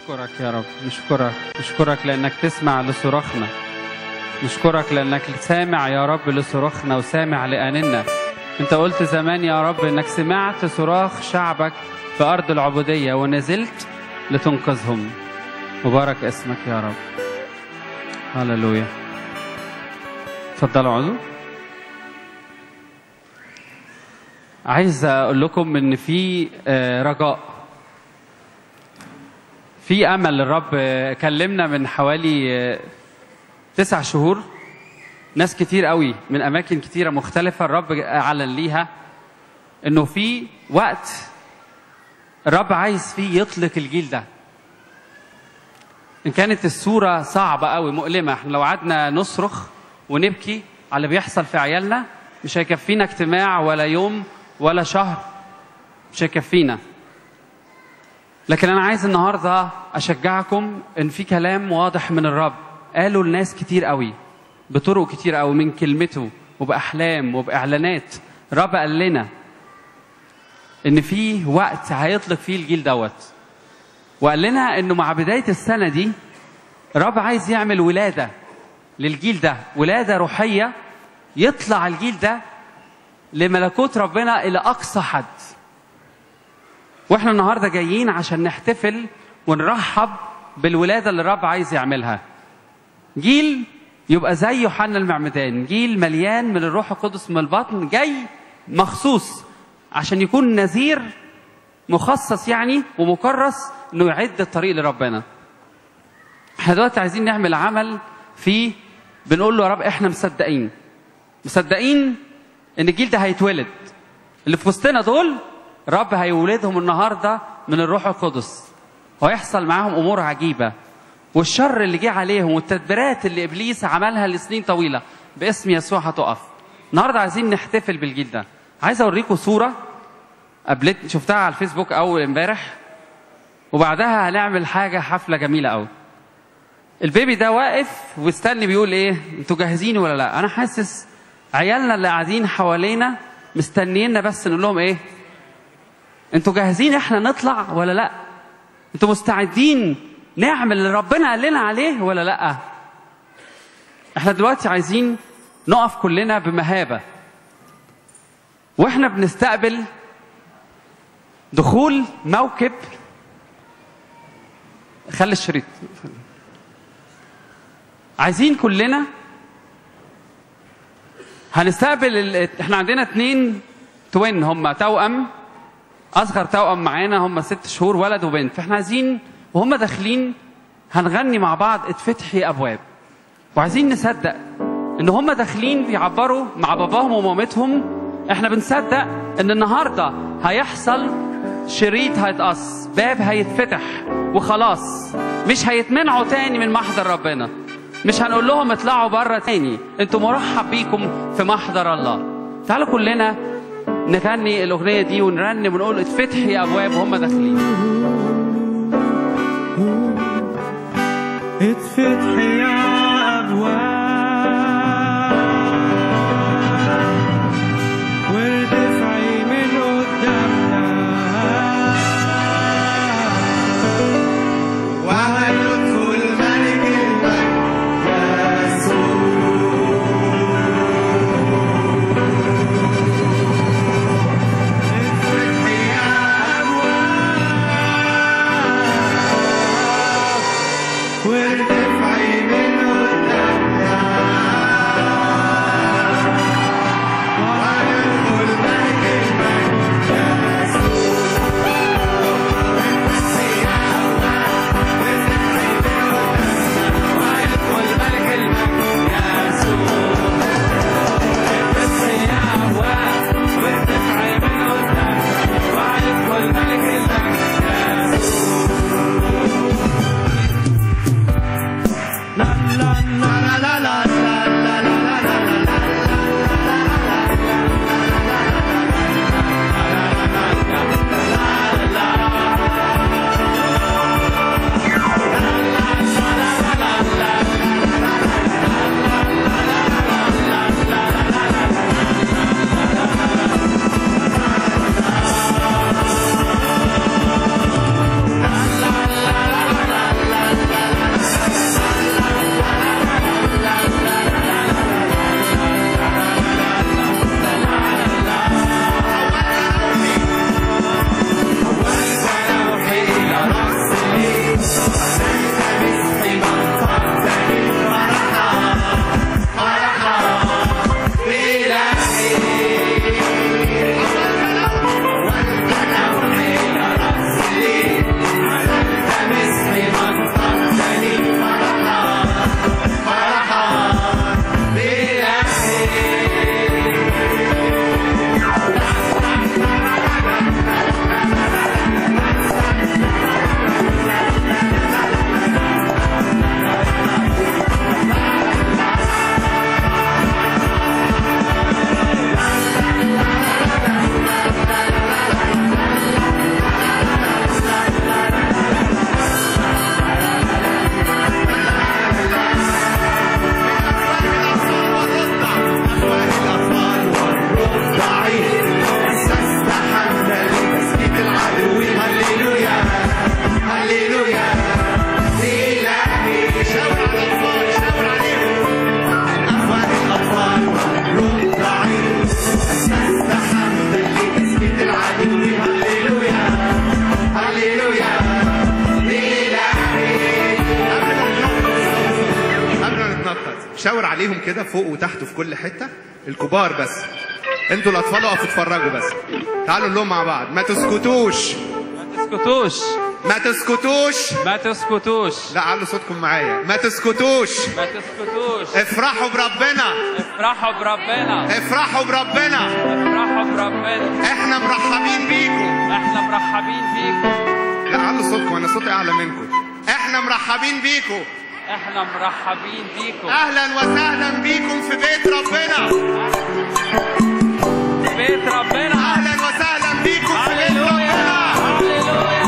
نشكرك يا رب نشكرك نشكرك لأنك تسمع لصراخنا نشكرك لأنك سامع يا رب لصراخنا وسامع لآننا أنت قلت زمان يا رب أنك سمعت صراخ شعبك في أرض العبودية ونزلت لتنقذهم مبارك اسمك يا رب هللويا اتفضلوا اقعدوا عايز اقول لكم ان في آه، رجاء في امل الرب آه، كلمنا من حوالي آه، تسع شهور ناس كتير قوي من اماكن كتيره مختلفه الرب اعلن ليها انه في وقت الرب عايز فيه يطلق الجيل ده ان كانت الصوره صعبه قوي مؤلمه احنا لو قعدنا نصرخ ونبكي على اللي بيحصل في عيالنا مش هيكفينا اجتماع ولا يوم ولا شهر مش هيكفينا لكن انا عايز النهارده اشجعكم ان في كلام واضح من الرب قالوا لناس كتير قوي بطرق كتير قوي من كلمته وباحلام وباعلانات الرب قال لنا ان في وقت هيطلق فيه الجيل دوت وقال لنا انه مع بدايه السنه دي الرب عايز يعمل ولاده للجيل ده ولاده روحيه يطلع الجيل ده لملكوت ربنا الى اقصى حد واحنا النهارده جايين عشان نحتفل ونرحب بالولاده اللي الرب عايز يعملها جيل يبقى زي يوحنا المعمدان جيل مليان من الروح القدس من البطن جاي مخصوص عشان يكون نذير مخصص يعني ومكرس انه يعد الطريق لربنا احنا دلوقتي عايزين نعمل عمل فيه بنقول له يا رب احنا مصدقين مصدقين ان الجيل ده هيتولد اللي في وسطنا دول رب هيولدهم النهارده من الروح القدس ويحصل معاهم امور عجيبه والشر اللي جه عليهم والتدبيرات اللي ابليس عملها لسنين طويله باسم يسوع هتقف النهارده عايزين نحتفل بالجيل ده عايز اوريكم صوره قابلت شفتها على الفيسبوك اول امبارح وبعدها هنعمل حاجه حفله جميله قوي البيبي ده واقف واستني بيقول ايه انتوا جاهزين ولا لا انا حاسس عيالنا اللي قاعدين حوالينا مستنيينا بس نقول لهم ايه انتوا جاهزين احنا نطلع ولا لا انتوا مستعدين نعمل اللي ربنا قال لنا عليه ولا لا احنا دلوقتي عايزين نقف كلنا بمهابه واحنا بنستقبل دخول موكب خلي الشريط عايزين كلنا هنستقبل ال... احنا عندنا اتنين توين هم توأم اصغر توأم معانا هم ست شهور ولد وبنت فاحنا عايزين وهم داخلين هنغني مع بعض اتفتحي ابواب وعايزين نصدق ان هم داخلين بيعبروا مع باباهم ومامتهم احنا بنصدق ان النهارده هيحصل شريط هيتقص باب هيتفتح وخلاص مش هيتمنعوا تاني من محضر ربنا مش هنقول لهم اطلعوا بره تاني انتوا مرحب بيكم في محضر الله تعالوا كلنا نغني الاغنيه دي ونرنم ونقول اتفتحي يا ابواب وهم داخلين اتفتحي يا أبواب وارتفعي من قدامنا وهيدخل ملك المجد اتفتحي يا أبواب وارتفعي من شاور عليهم كده فوق وتحت وفي كل حته الكبار بس انتوا الاطفال اقفوا اتفرجوا بس تعالوا نقول لهم مع بعض ما تسكتوش ما تسكتوش ما تسكتوش ما تسكتوش لا علوا صوتكم معايا ما تسكتوش ما تسكتوش افرحوا بربنا افرحوا بربنا افرحوا بربنا افرحوا بربنا احنا مرحبين بيكم احنا مرحبين بيكم لا علوا صوتكم انا صوتي اعلى منكم احنا مرحبين بيكم احنا مرحبين بيكم اهلا وسهلا بيكم في بيت ربنا بيت ربنا اهلا وسهلا بيكم في بيت هللويا ربنا هللويا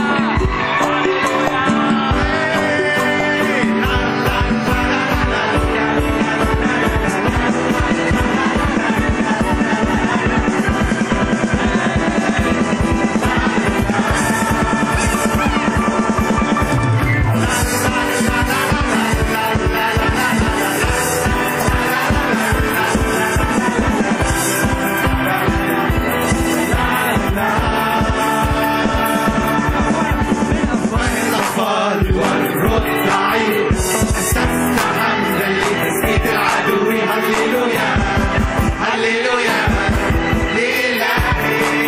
الأطفال والرضع أسست حمدا لتسكيت العدو هللويا هللويا لله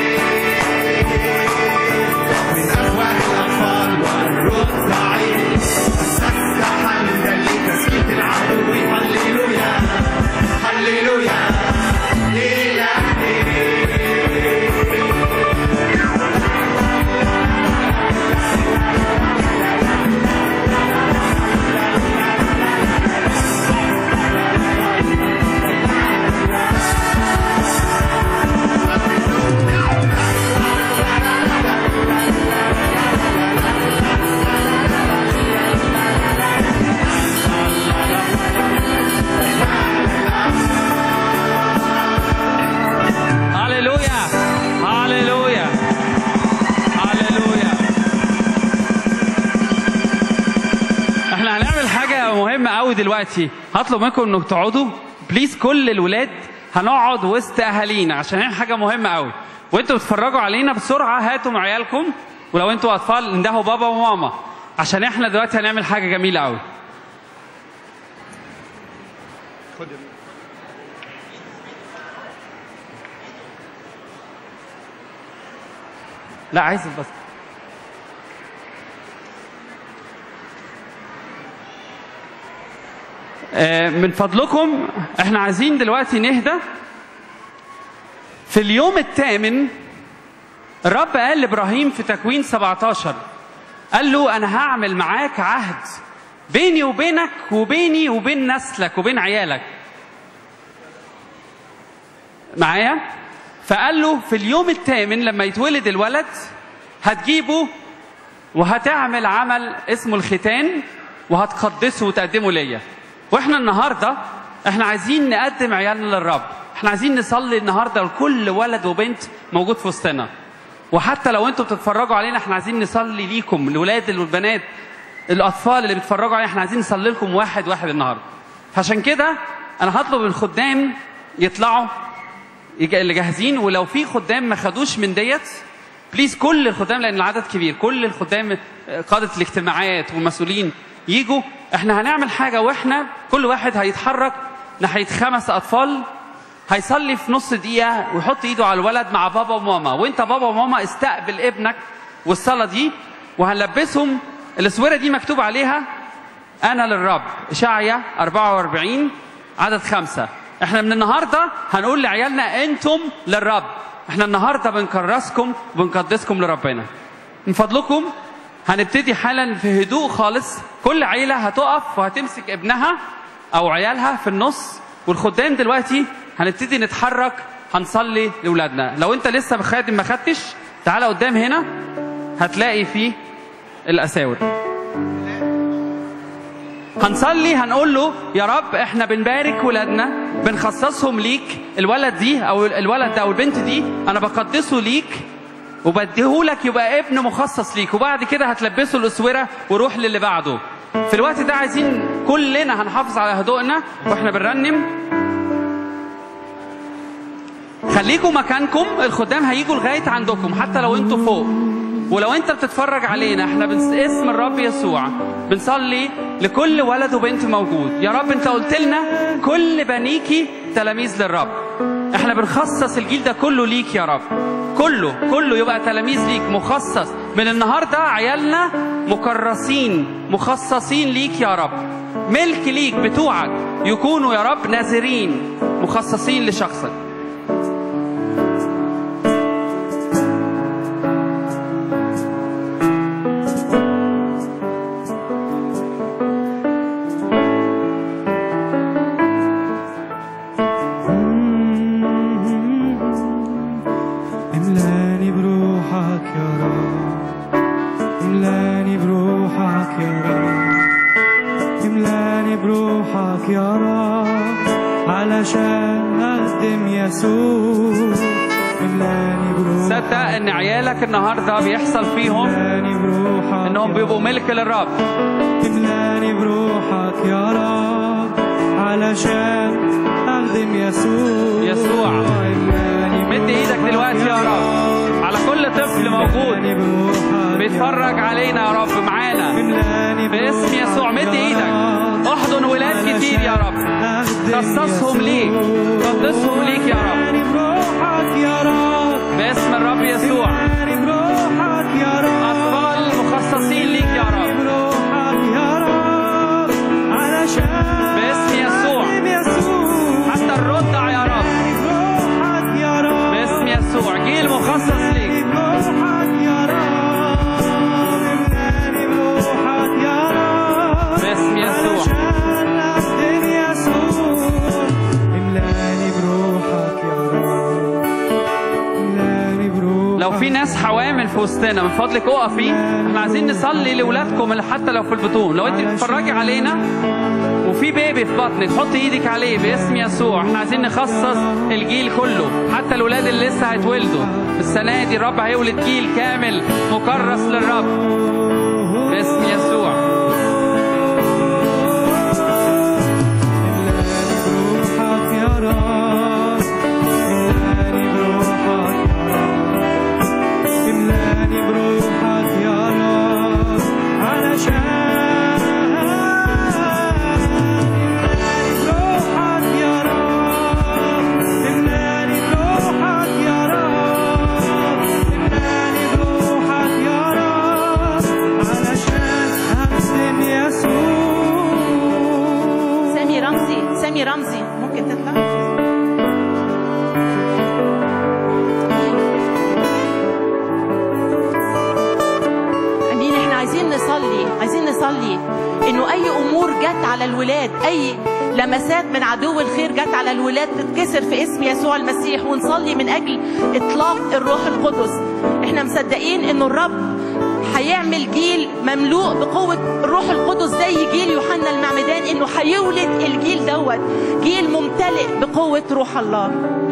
من أفواه الأطفال والرضع أسست حمدا لتسكيت العدو هللويا هللويا لله هللويا هللويا هللويا احنا هنعمل حاجة مهمة قوي دلوقتي هطلب منكم انكم تقعدوا بليز كل الولاد هنقعد وسط اهالينا عشان هي حاجة مهمة قوي وانتوا بتتفرجوا علينا بسرعة هاتوا مع عيالكم ولو انتوا اطفال اندهوا بابا وماما عشان احنا دلوقتي هنعمل حاجة جميلة قوي لا عايز بس آه، من فضلكم احنا عايزين دلوقتي نهدى في اليوم الثامن الرب قال لابراهيم في تكوين 17 قال له انا هعمل معاك عهد بيني وبينك وبيني وبين نسلك وبين عيالك معايا فقال له في اليوم الثامن لما يتولد الولد هتجيبه وهتعمل عمل اسمه الختان وهتقدسه وتقدمه ليا واحنا النهارده احنا عايزين نقدم عيالنا للرب احنا عايزين نصلي النهارده لكل ولد وبنت موجود في وسطنا وحتى لو انتوا بتتفرجوا علينا احنا عايزين نصلي ليكم الولاد والبنات الاطفال اللي بيتفرجوا علينا احنا عايزين نصلي لكم واحد واحد النهارده عشان كده انا هطلب الخدام يطلعوا يج- اللي جاهزين ولو في خدام ما خدوش من ديت بليز كل الخدام لان العدد كبير كل الخدام آه، قاده الاجتماعات والمسؤولين يجوا احنا هنعمل حاجه واحنا كل واحد هيتحرك ناحيه خمس اطفال هيصلي في نص دقيقه ويحط ايده على الولد مع بابا وماما وانت بابا وماما استقبل ابنك والصلاه دي وهنلبسهم الاسوره دي مكتوب عليها أنا للرب إشعيا 44 عدد خمسة إحنا من النهاردة هنقول لعيالنا أنتم للرب إحنا النهاردة بنكرسكم وبنقدسكم لربنا من فضلكم هنبتدي حالا في هدوء خالص كل عيلة هتقف وهتمسك ابنها أو عيالها في النص والخدام دلوقتي هنبتدي نتحرك هنصلي لأولادنا لو أنت لسه خادم ما خدتش تعالى قدام هنا هتلاقي فيه الأساور هنصلي هنقول له يا رب احنا بنبارك ولادنا بنخصصهم ليك الولد دي او الولد ده او البنت دي انا بقدسه ليك وبديهولك يبقى ابن مخصص ليك وبعد كده هتلبسه الاسوره وروح للي بعده في الوقت ده عايزين كلنا هنحافظ على هدوءنا واحنا بنرنم خليكم مكانكم الخدام هيجوا لغايه عندكم حتى لو انتوا فوق ولو انت بتتفرج علينا احنا باسم الرب يسوع بنصلي لكل ولد وبنت موجود يا رب انت قلت لنا كل بنيكي تلاميذ للرب احنا بنخصص الجيل ده كله ليك يا رب كله كله يبقى تلاميذ ليك مخصص من النهارده عيالنا مكرسين مخصصين ليك يا رب ملك ليك بتوعك يكونوا يا رب ناظرين مخصصين لشخصك املاني بروحك يا رب املاني بروحك يا رب املاني بروحك يا رب علشان اخدم يسوع املاني بروحك صدق ان عيالك النهارده بيحصل فيهم املاني بروحك انهم يا بيبقوا ملك للرب املاني بروحك يا رب علشان اخدم يسوع يسوع. املاني مد ايدك دلوقتي يا رب على كل طفل موجود املاني بروحك بيتفرج علينا يا رب معانا املاني باسم بروحك يسوع مد يا ايدك رب احضن ولاد كتير يا رب أخدم خصصهم ليك يسوع. قدسهم ليك يا رب املاني بروحك يا رب باسم الرب يسوع املاني بروحك يا رب اطفال مخصصين ليك يا رب بروحك يا رب علشان باسم يسوع. أخدم يسوع حتى الرضع يا رب بروحك يا رب باسم يسوع جيل مخصص ليك بروحك يا رب املاني بروحك يا رب باسم يسوع علشان أخدم يسوع املاني بروحك يا رب املاني بروحك لو في ناس حوامل في وسطنا من فضلك اقفي احنا عايزين نصلي لاولادكم اللي حتى لو في البطون لو انت بتتفرجي علينا وفي بيبي في بطنك حط ايدك عليه باسم يسوع احنا عايزين نخصص الجيل كله حتى الولاد اللي لسه هيتولدوا السنه دي الرب هيولد جيل كامل مكرس للرب باسم يسوع بروحك يا رب املاني بروحك يا رب املاني بروحك يا رب علشان املاني بروحك يا رب املاني بروحك يا رب املاني بروحك يا رب علشان اخدم يسوع سامي رمزي سامي رمزي ممكن تطلع امين احنا عايزين نصلي عايزين نصلي انه اي امور جت على الولاد اي لمسات من عدو الخير جت على الولاد تتكسر في اسم يسوع المسيح ونصلي من اجل اطلاق الروح القدس احنا مصدقين انه الرب هيعمل جيل مملوء بقوة الروح القدس زي جيل يوحنا المعمدان انه هيولد الجيل دوت جيل ممتلئ بقوة روح الله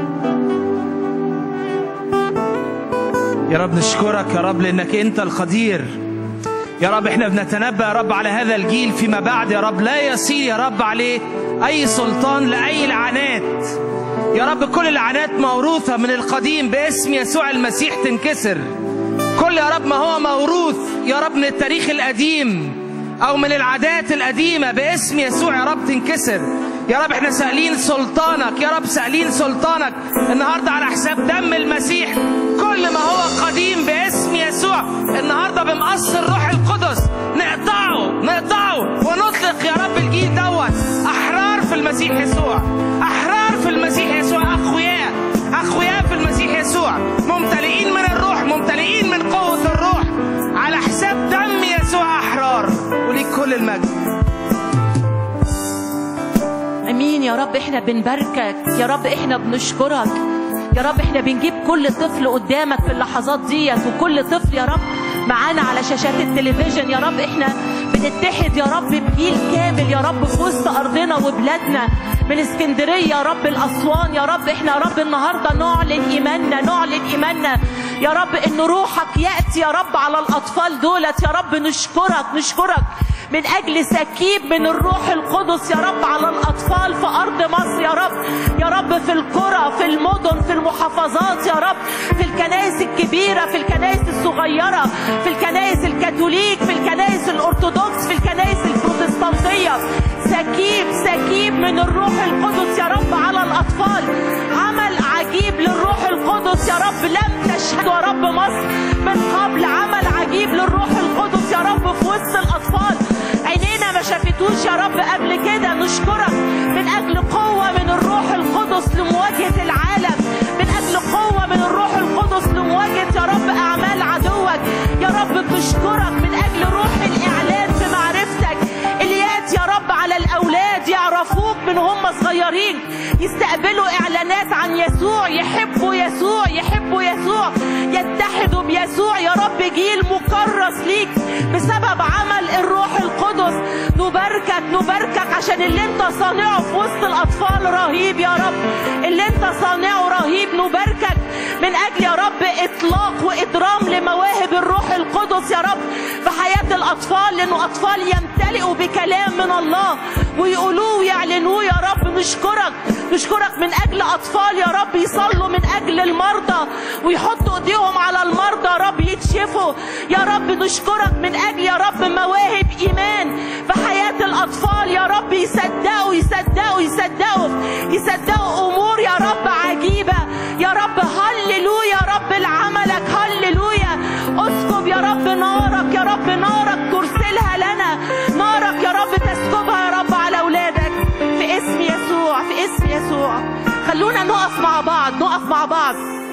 يا رب نشكرك يا رب لانك انت القدير يا رب احنا بنتنبأ يا رب على هذا الجيل فيما بعد يا رب لا يصير يا رب عليه اي سلطان لاي لعنات يا رب كل العنات موروثة من القديم باسم يسوع المسيح تنكسر كل يا رب ما هو موروث يا رب من التاريخ القديم او من العادات القديمة باسم يسوع يا رب تنكسر يا رب احنا سائلين سلطانك يا رب سائلين سلطانك النهارده على حساب دم المسيح كل ما هو قديم باسم يسوع النهارده بمقص الروح القدس نقطعه نقطعه ونطلق يا رب الجيل دوت احرار في المسيح يسوع احرار في المسيح يسوع اقوياء اقوياء في المسيح يسوع ممتلئين من الروح ممتلئين من قوه الروح على حساب دم يسوع احرار وليك كل المجد امين يا رب احنا بنباركك يا رب احنا بنشكرك يا رب احنا بنجيب كل طفل قدامك في اللحظات ديت وكل طفل يا رب معانا على شاشات التلفزيون يا رب احنا بنتحد يا رب بجيل كامل يا رب في وسط ارضنا وبلادنا من اسكندريه يا رب الاسوان يا رب احنا يا رب النهارده نعلن ايماننا نعلن ايماننا يا رب ان روحك ياتي يا رب على الاطفال دولت يا رب نشكرك نشكرك من أجل سكيب من الروح القدس يا رب على الأطفال في أرض مصر يا رب يا رب في القرى في المدن في المحافظات يا رب في الكنائس الكبيرة في الكنائس الصغيرة في الكنائس الكاثوليك في الكنائس الأرثوذكس في الكنائس البروتستانتية سكيب سكيب من الروح القدس يا رب على الأطفال عمل عجيب للروح القدس يا رب لم تشهد يا رب مصر من قبل عمل عجيب للروح القدس يا رب في وسط الأطفال عينينا ما شافتوش يا رب قبل كده نشكرك من أجل قوة من الروح القدس لمواجهة العالم من أجل قوة من الروح القدس لمواجهة يا رب أعمال عدوك يا رب بشكرك من أجل روح الإعلان في معرفتك اللي ياتي يا رب على الأولاد يعرفوك من هم صغيرين يستقبلوا إعلانات عن يسوع يحبوا يسوع يحبوا يسوع يتحدوا بيسوع يا رب جيل مكرس ليك بسبب عمل الروح القدس نباركك نباركك عشان اللي انت صانعه في وسط الأطفال رهيب يا رب اللي انت صانعه رهيب نباركك من أجل يا رب إطلاق وإدرام لمواهب الروح القدس يا رب في حياة الأطفال لأنه أطفال يمتلئوا بكلام من الله ويقولوه ويعلنوه يا رب نشكرك نشكرك من أجل أطفال يا رب يصلوا من أجل المرضى ويحطوا إيديهم على المرضى يا رب يكشفوا يا رب نشكرك من أجل يا رب مواهب إيمان في حياة الأطفال يا رب يصدقوا يصدقوا يصدقوا يصدقوا أمور يا رب عجيبة يا رب هللويا يا رب لعملك هللويا اسكب يا رب نارك يا رب نارك ترسلها لنا نارك يا رب تسكبها يا رب على أولادك في اسم يسوع في اسم يسوع خلونا نقف مع بعض نقف مع بعض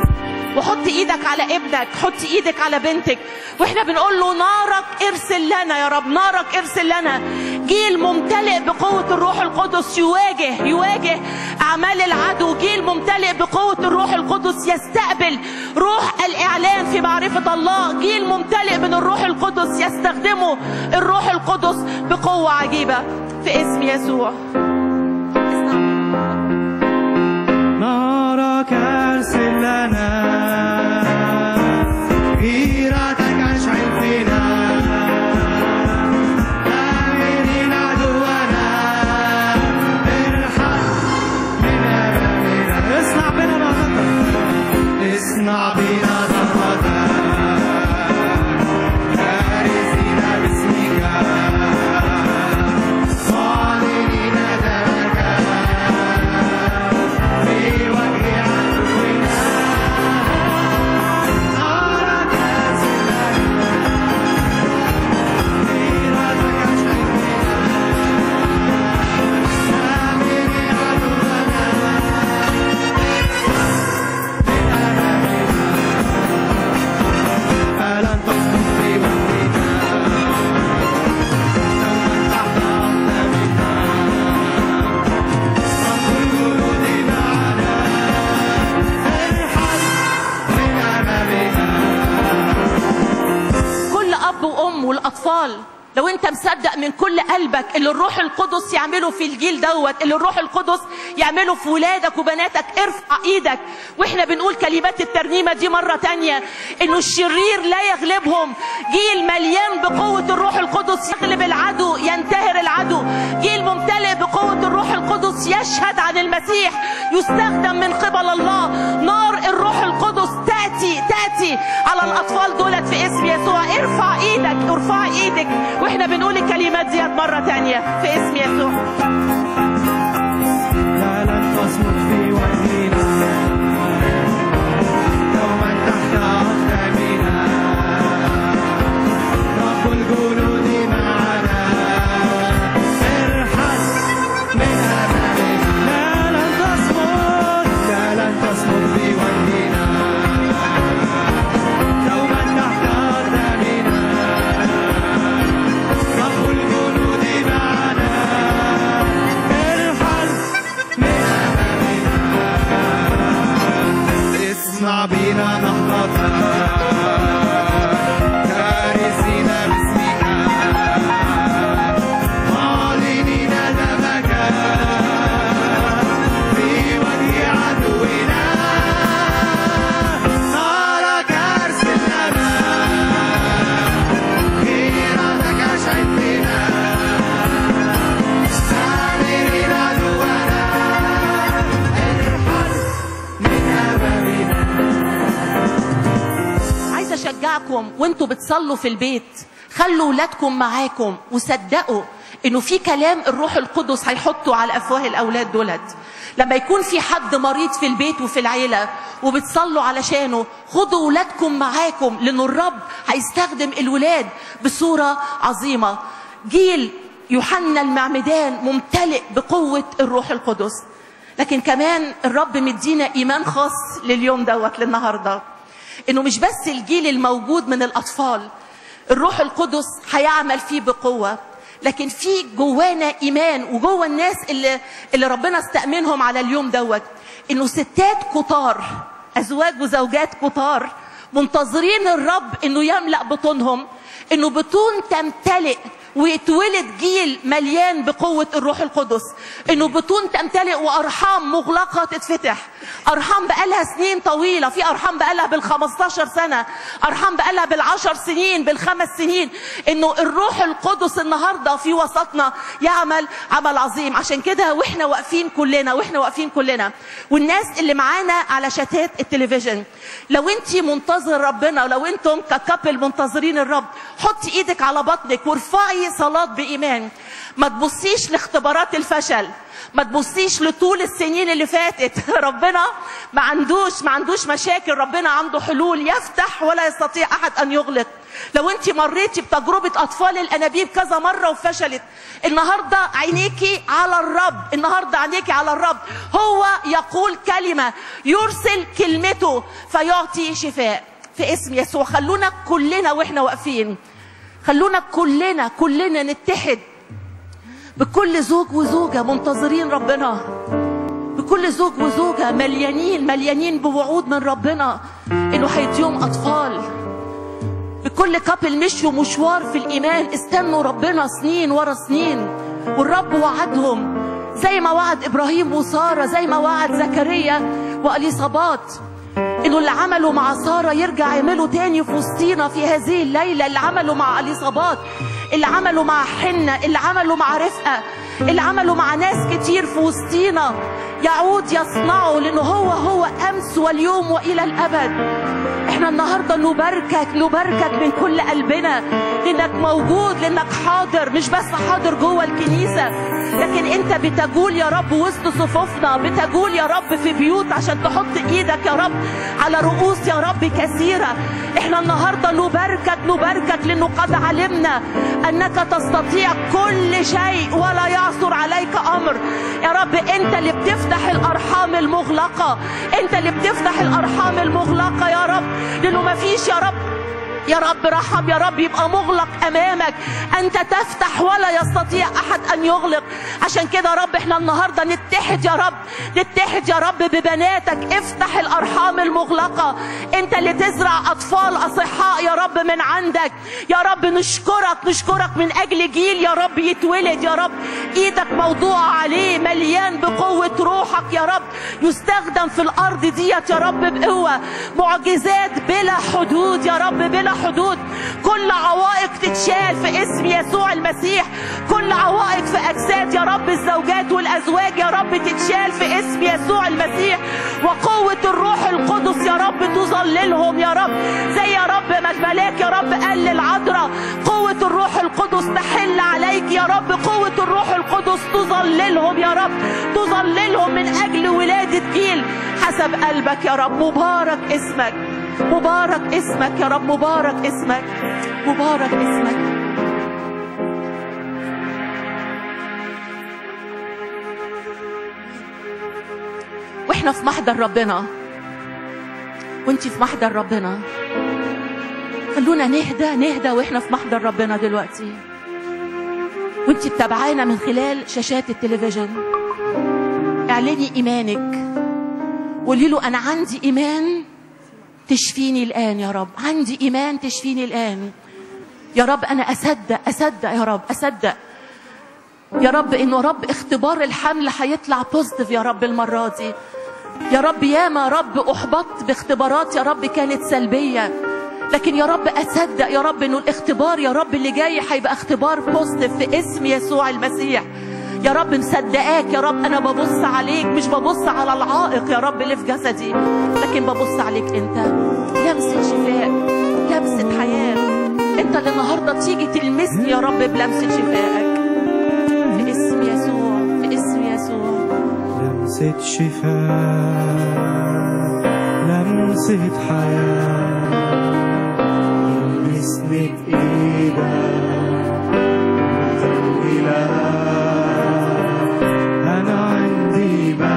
وحط ايدك على ابنك حط ايدك على بنتك واحنا بنقول له نارك ارسل لنا يا رب نارك ارسل لنا جيل ممتلئ بقوة الروح القدس يواجه يواجه أعمال العدو جيل ممتلئ بقوة الروح القدس يستقبل روح الإعلان في معرفة الله جيل ممتلئ من الروح القدس يستخدمه الروح القدس بقوة عجيبة في اسم يسوع نارك ارسل لنا غيرتك اشعل فينا آمنين عدونا ارحل من أمامنا اصنع بنا نهضة اصنع بنا نهضة كارثين باسمك معلنين دمك في وجه عدونا نارك ارسل لنا غيرتك اشعل فينا آمنين عدونا ألن تصمت في وجهنا دوما تحت أقدامنا رب الجنود معنا ارحل من أمامنا كل اب وام والاطفال لو انت مصدق من كل قلبك اللي الروح القدس يعمله في الجيل دوت اللي الروح القدس يعمله في ولادك وبناتك ارفع ايدك واحنا بنقول كلمات الترنيمه دي مره تانية انه الشرير لا يغلبهم جيل مليان بقوه الروح القدس يغلب العدو ينتهر العدو جيل ممتلئ بقوه الروح القدس يشهد عن المسيح يستخدم من قبل الله نار الروح القدس تاتي تاتي على الاطفال دولت في اسم يسوع ارفع ايدك ارفع ايدك واحنا بنقول الكلمات ديت مره تانية في اسم يسوع لا لن تصمت في وجهنا دوما تحت أقدامنا رب الجنود معنا ارحل من أمامنا لا لن تصمت لا لن تصمت في وجهنا دوما تحت أقدامنا رب الجنود معنا ارحل من وانتوا بتصلوا في البيت خلوا ولادكم معاكم وصدقوا انه في كلام الروح القدس هيحطه على افواه الاولاد دولت لما يكون في حد مريض في البيت وفي العيله وبتصلوا علشانه خدوا ولادكم معاكم لان الرب هيستخدم الولاد بصوره عظيمه جيل يوحنا المعمدان ممتلئ بقوه الروح القدس لكن كمان الرب مدينا ايمان خاص لليوم دوت للنهارده انه مش بس الجيل الموجود من الاطفال الروح القدس هيعمل فيه بقوه لكن في جوانا ايمان وجوه الناس اللي اللي ربنا استأمنهم على اليوم دوت انه ستات كتار ازواج وزوجات كتار منتظرين الرب انه يملأ بطونهم انه بطون تمتلئ ويتولد جيل مليان بقوة الروح القدس انه بطون تمتلئ وارحام مغلقة تتفتح ارحام بقالها سنين طويلة في ارحام بقالها بالخمستاشر سنة ارحام بقالها بالعشر سنين بالخمس سنين انه الروح القدس النهاردة في وسطنا يعمل عمل عظيم عشان كده واحنا واقفين كلنا واحنا واقفين كلنا والناس اللي معانا على شاشات التلفزيون لو انت منتظر ربنا لو انتم ككابل منتظرين الرب حطي ايدك على بطنك وارفعي صلاة بإيمان ما تبصيش لاختبارات الفشل ما تبصيش لطول السنين اللي فاتت ربنا ما عندوش ما عندوش مشاكل ربنا عنده حلول يفتح ولا يستطيع احد ان يغلق لو انت مريتي بتجربة اطفال الانابيب كذا مرة وفشلت النهاردة عينيكي على الرب النهاردة عينيكي على الرب هو يقول كلمة يرسل كلمته فيعطي شفاء في اسم يسوع خلونا كلنا واحنا واقفين خلونا كلنا كلنا نتحد بكل زوج وزوجة منتظرين ربنا بكل زوج وزوجة مليانين مليانين بوعود من ربنا انه هيديهم اطفال بكل كابل مشوا مشوار في الايمان استنوا ربنا سنين ورا سنين والرب وعدهم زي ما وعد ابراهيم وساره زي ما وعد زكريا واليصابات انه اللي عمله مع ساره يرجع يعمله تاني في وسطينا في هذه الليله اللي عمله مع اليصابات اللي عمله مع حنه اللي عمله مع رفقه اللي عمله مع ناس كتير في وسطينا يعود يصنعه لانه هو هو امس واليوم والى الابد احنا النهارده نباركك نباركك من كل قلبنا لانك موجود لانك حاضر مش بس حاضر جوه الكنيسه لكن انت بتجول يا رب وسط صفوفنا بتجول يا رب في بيوت عشان تحط ايدك يا رب على رؤوس يا رب كثيره احنا النهارده نباركك نباركك لانه قد علمنا انك تستطيع كل شيء ولا يعثر عليك امر يا رب انت اللي بتفتح الارحام المغلقه انت اللي بتفتح الارحام المغلقه يا رب لانه ما فيش يا رب يا رب رحم يا رب يبقى مغلق امامك انت تفتح ولا يستطيع احد ان يغلق عشان كده يا رب احنا النهارده نتحد يا رب نتحد يا رب ببناتك افتح الارحام المغلقه انت اللي تزرع اطفال اصحاء يا رب من عندك يا رب نشكرك نشكرك من اجل جيل يا رب يتولد يا رب ايدك موضوعه عليه مليان بقوه روحك يا رب يستخدم في الارض ديت يا رب بقوه معجزات بلا حدود يا رب بلا حدود كل عوائق تتشال في اسم يسوع المسيح كل عوائق في اجساد يا رب الزوجات والازواج يا رب تتشال في اسم يسوع المسيح وقوه الروح القدس يا رب تظللهم يا رب زي يا رب ما الملاك يا رب قال للعذراء قوه الروح القدس تحل عليك يا رب قوه الروح القدس تظللهم يا رب تظللهم من اجل ولاده جيل حسب قلبك يا رب مبارك اسمك مبارك اسمك يا رب مبارك اسمك مبارك اسمك واحنا في محضر ربنا وانتي في محضر ربنا خلونا نهدى نهدى واحنا في محضر ربنا دلوقتي وانتي بتابعانا من خلال شاشات التلفزيون اعلني ايمانك قولي له انا عندي ايمان تشفيني الآن يا رب عندي إيمان تشفيني الآن يا رب أنا أصدق أصدق يا رب أصدق يا رب إنه رب اختبار الحمل هيطلع بوزيتيف يا رب المرة دي يا رب ياما رب أحبطت باختبارات يا رب كانت سلبية لكن يا رب أصدق يا رب إنه الاختبار يا رب اللي جاي هيبقى اختبار بوزيتيف في اسم يسوع المسيح يا رب مصدقاك يا رب انا ببص عليك مش ببص على العائق يا رب اللي في جسدي لكن ببص عليك انت لمسه شفاء لمسه حياه انت اللي النهارده تيجي تلمسني يا رب بلمسه شفائك في اسم يسوع في اسم يسوع لمسة شفاء لمسة حياة لمسني بإيدك إله أنا عندي ما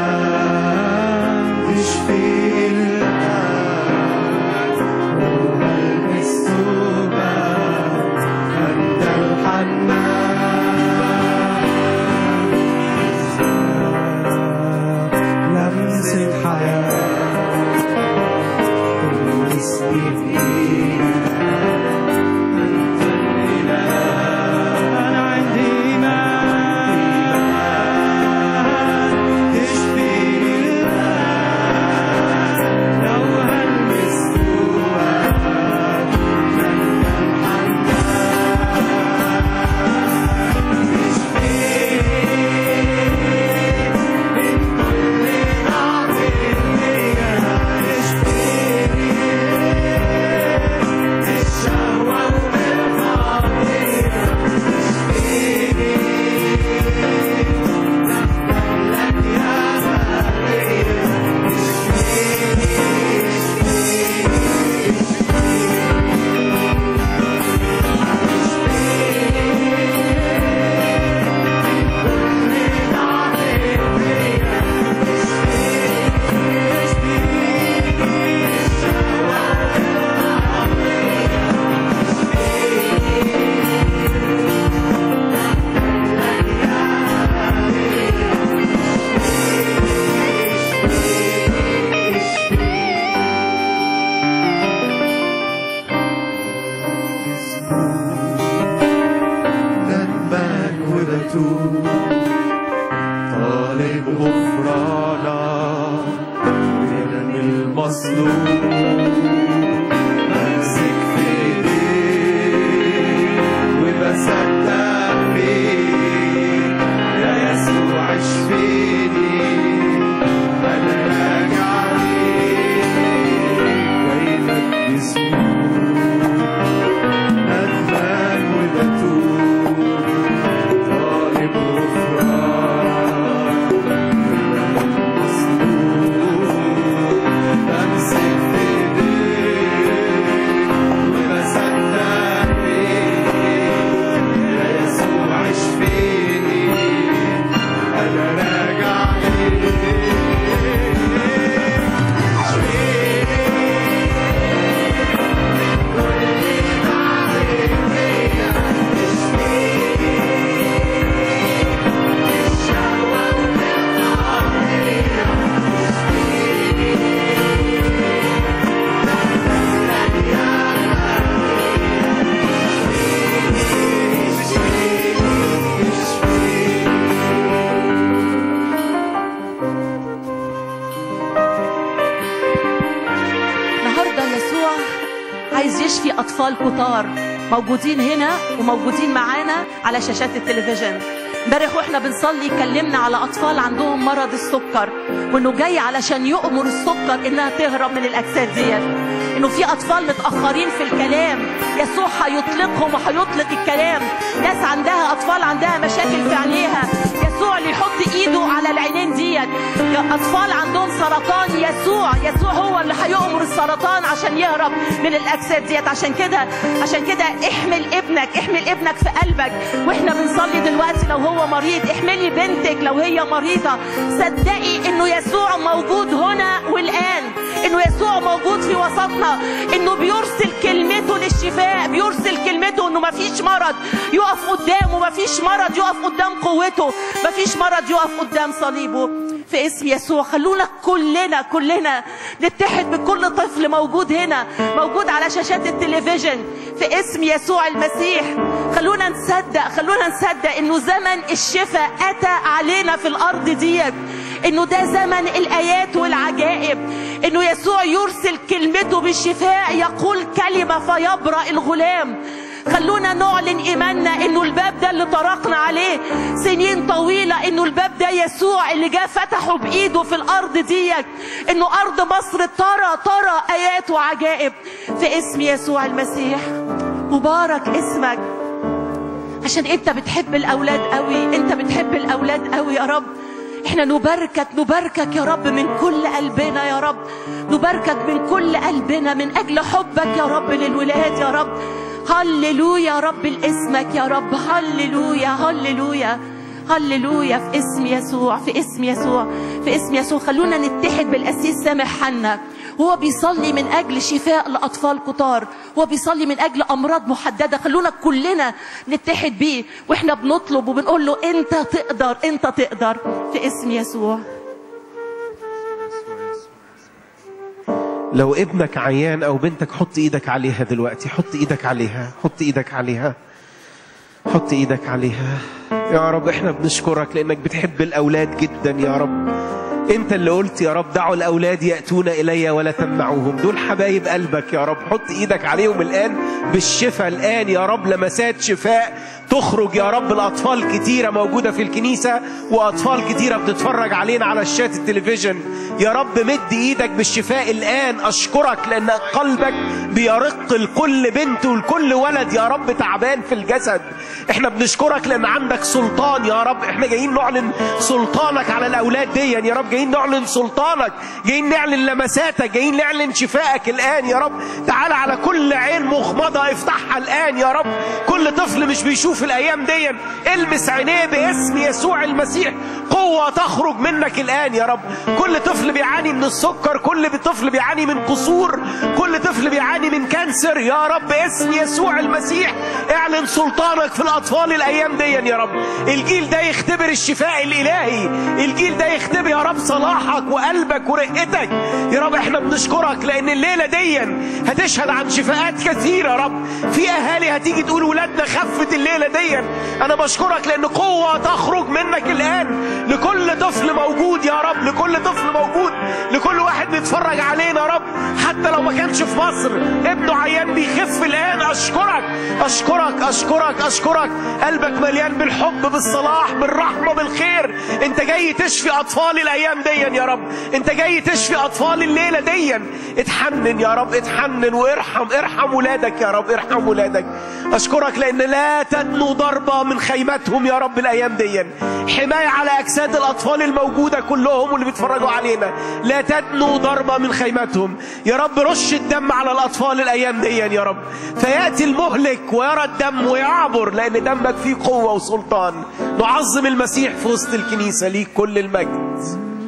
تشفي الآن وهلمس ثوبك أنت الحنان لمسة حياة تلمسني بإيدك أنت الإله أنا عندي إيمان تشفي الآن لو هلمس ثوبك أنت ذنبك وبتوب طالب غفرانك بدم المصلوب بمسك في ايديك وبصدق فيك يا يسوع اشفيني انا راجع ليك ويلك بسهول ندمان وبتوب طالب غفران مصلوب بمسك في ايديك وبصدق فيك يا يسوع اشفيني انا راجع ليك النهارده يسوع عايز يشفي اطفال كتار موجودين هنا وموجودين معانا على شاشات التلفزيون امبارح واحنا بنصلي اتكلمنا على اطفال عندهم مرض السكر وانه جاي علشان يؤمر السكر انها تهرب من الاجساد ديت انه في اطفال متاخرين في الكلام يسوع هيطلقهم وهيطلق الكلام ناس عندها اطفال عندها مشاكل في عينيها يسوع اللي يحط ايده على العينين ديت يا اطفال عندهم سرطان يسوع يسوع هو اللي هيؤمر السرطان عشان يهرب من الاجساد ديت عشان كده عشان كده احمل ابنك احمل ابنك في قلبك واحنا بنصلي دلوقتي لو هو مريض احملي بنتك لو هي مريضه صدقي انه يسوع موجود هنا والان انه يسوع موجود في وسطنا انه بيرسل كلمته للشفاء بيرسل كلمته انه مفيش مرض يقف قدامه مفيش مرض يقف قدام قوته مفيش مرض يقف قدام صليبه في اسم يسوع خلونا كلنا كلنا نتحد بكل طفل موجود هنا موجود على شاشات التلفزيون في اسم يسوع المسيح خلونا نصدق خلونا نصدق انه زمن الشفاء اتى علينا في الارض ديت انه ده زمن الايات والعجائب انه يسوع يرسل كلمته بالشفاء يقول كلمه فيبرأ الغلام خلونا نعلن ايماننا انه الباب ده اللي طرقنا عليه سنين طويله انه الباب ده يسوع اللي جه فتحه بايده في الارض ديت انه ارض مصر ترى ترى ايات وعجائب في اسم يسوع المسيح مبارك اسمك عشان انت بتحب الاولاد قوي انت بتحب الاولاد قوي يا رب احنا نباركك نباركك يا رب من كل قلبنا يا رب نباركك من كل قلبنا من اجل حبك يا رب للولاد يا رب هللويا يا رب لاسمك يا رب هللويا هللويا هللويا في اسم يسوع في اسم يسوع في اسم يسوع خلونا نتحد بالاسيس سامح حنا هو بيصلي من اجل شفاء لاطفال كتار هو بيصلي من اجل امراض محدده خلونا كلنا نتحد بيه واحنا بنطلب وبنقول له انت تقدر انت تقدر في اسم يسوع لو ابنك عيان او بنتك حط ايدك عليها دلوقتي حط ايدك عليها حط ايدك عليها حط ايدك عليها يا رب احنا بنشكرك لانك بتحب الاولاد جدا يا رب انت اللي قلت يا رب دعوا الاولاد ياتون الي ولا تمنعوهم دول حبايب قلبك يا رب حط ايدك عليهم الان بالشفاء الان يا رب لمسات شفاء تخرج يا رب الاطفال كتيره موجوده في الكنيسه واطفال كتيره بتتفرج علينا على شاشات التلفزيون يا رب مد ايدك بالشفاء الان اشكرك لان قلبك بيرق لكل بنت ولكل ولد يا رب تعبان في الجسد احنا بنشكرك لان عندك سلطان يا رب احنا جايين نعلن سلطانك على الاولاد دي يا رب جايين نعلن سلطانك جايين نعلن لمساتك جايين نعلن شفائك الان يا رب تعال على كل عين مغمضه افتحها الان يا رب كل طفل مش بيشوف الايام دي المس عينيه باسم يسوع المسيح قوه تخرج منك الان يا رب كل طفل بيعاني من السكر كل طفل بيعاني من قصور كل طفل بيعاني من كانسر يا رب اسم يسوع المسيح اعلن سلطانك في الاطفال الايام دي يا رب الجيل ده يختبر الشفاء الالهي الجيل ده يختبر يا رب صلاحك وقلبك ورقتك يا رب احنا بنشكرك لان الليله دي هتشهد عن شفاءات كثيره يا رب في اهالي هتيجي تقول ولادنا خفت الليله دي انا بشكرك لان قوه تخرج منك الان لكل طفل موجود يا رب لكل طفل موجود لكل واحد بيتفرج علينا يا رب حتى لو ما كانش في مصر ابنه عيان بيخف الان اشكرك اشكرك اشكرك اشكرك قلبك مليان بالحب بالصلاح بالرحمه بالخير انت جاي تشفي اطفال الايام دي يا رب انت جاي تشفي اطفال الليله دي اتحنن يا رب اتحنن وارحم ارحم ولادك يا رب ارحم ولادك اشكرك لان لا تدنو ضربه من خيمتهم يا رب الايام دي حمايه على اجساد الاطفال الموجوده كلهم واللي بيتفرجوا علينا لا تدنو ضربه من خيمتهم يا رب رش الدم على الاطفال الايام دي يا رب فياتي المهلك ويرى الدم ويعبر لان دمك فيه قوه وسلطان نعظم المسيح في وسط الكنيسه ليك كل المجد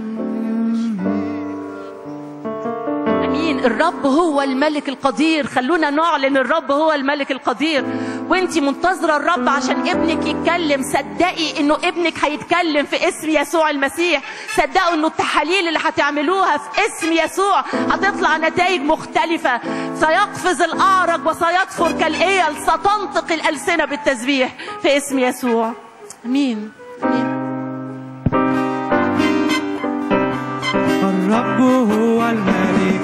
امين الرب هو الملك القدير خلونا نعلن الرب هو الملك القدير وانت منتظره الرب عشان ابنك يتكلم صدقي انه ابنك هيتكلم في اسم يسوع المسيح صدقوا انه التحاليل اللي هتعملوها في اسم يسوع هتطلع نتائج مختلفه سيقفز الاعرج وسيطفر كالايل ستنطق الالسنه بالتسبيح في اسم يسوع امين امين الرب هو الملك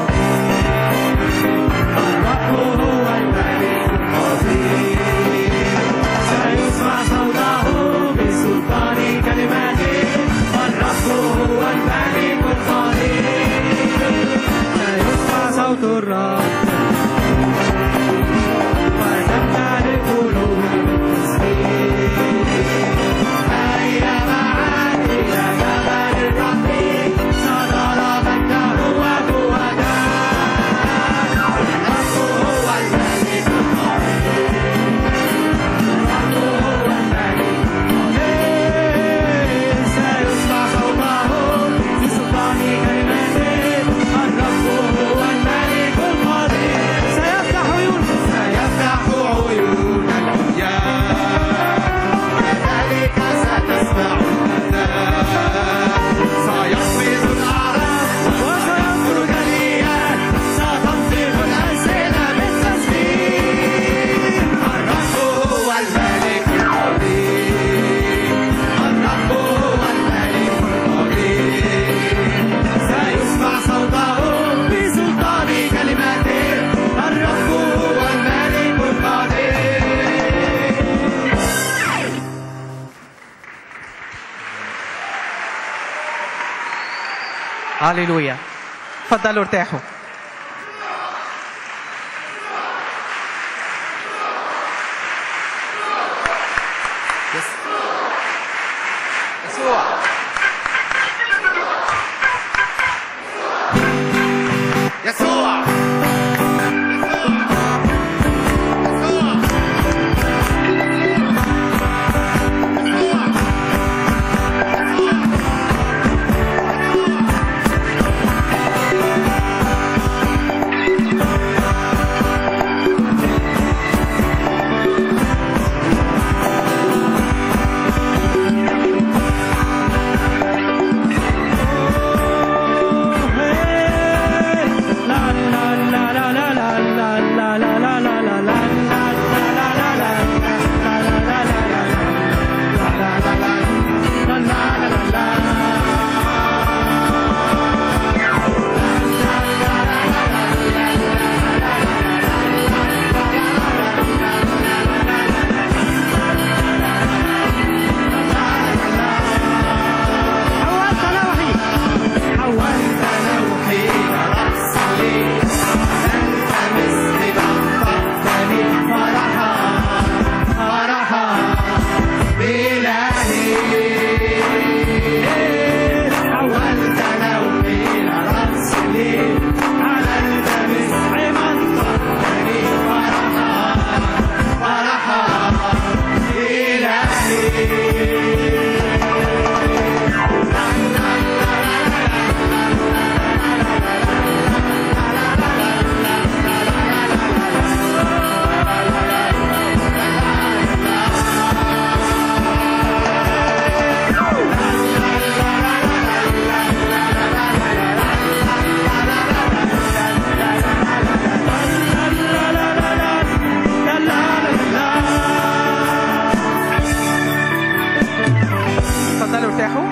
الرب هو الملك القدير سيسمع صوته بسلطان كلماته الرب هو الملك القدير سيسمع صوت الرب وتمتلئ القلوب بالتسبيح هيا معا إلى جبل الرب صدر مجده وقوته الرب هو الملك القدير الرب هو الملك القدير سيسمع صوته بسلطان كلماته الرب هو الملك القدير سيفتح عيون سيفتح عيون العميان كذلك ستسمع سيقفز الأعراس وسينظر جليا ستنطق الألسنة بالتسبيح الرب هو الملك القدير الرب هو الملك القدير سيسمع صوته بسلطان كلماته الرب هو الملك القدير هللويا تفضلوا ارتاحوا يسوع يسوع حولت نوحي رأسي أنت مثلي بطلتني فرحا فرحا بإلهي حولت نوحي رأسي علمت مثلي بطلتني فرحا فرحا بإلهي اتفضلوا ارتاحوا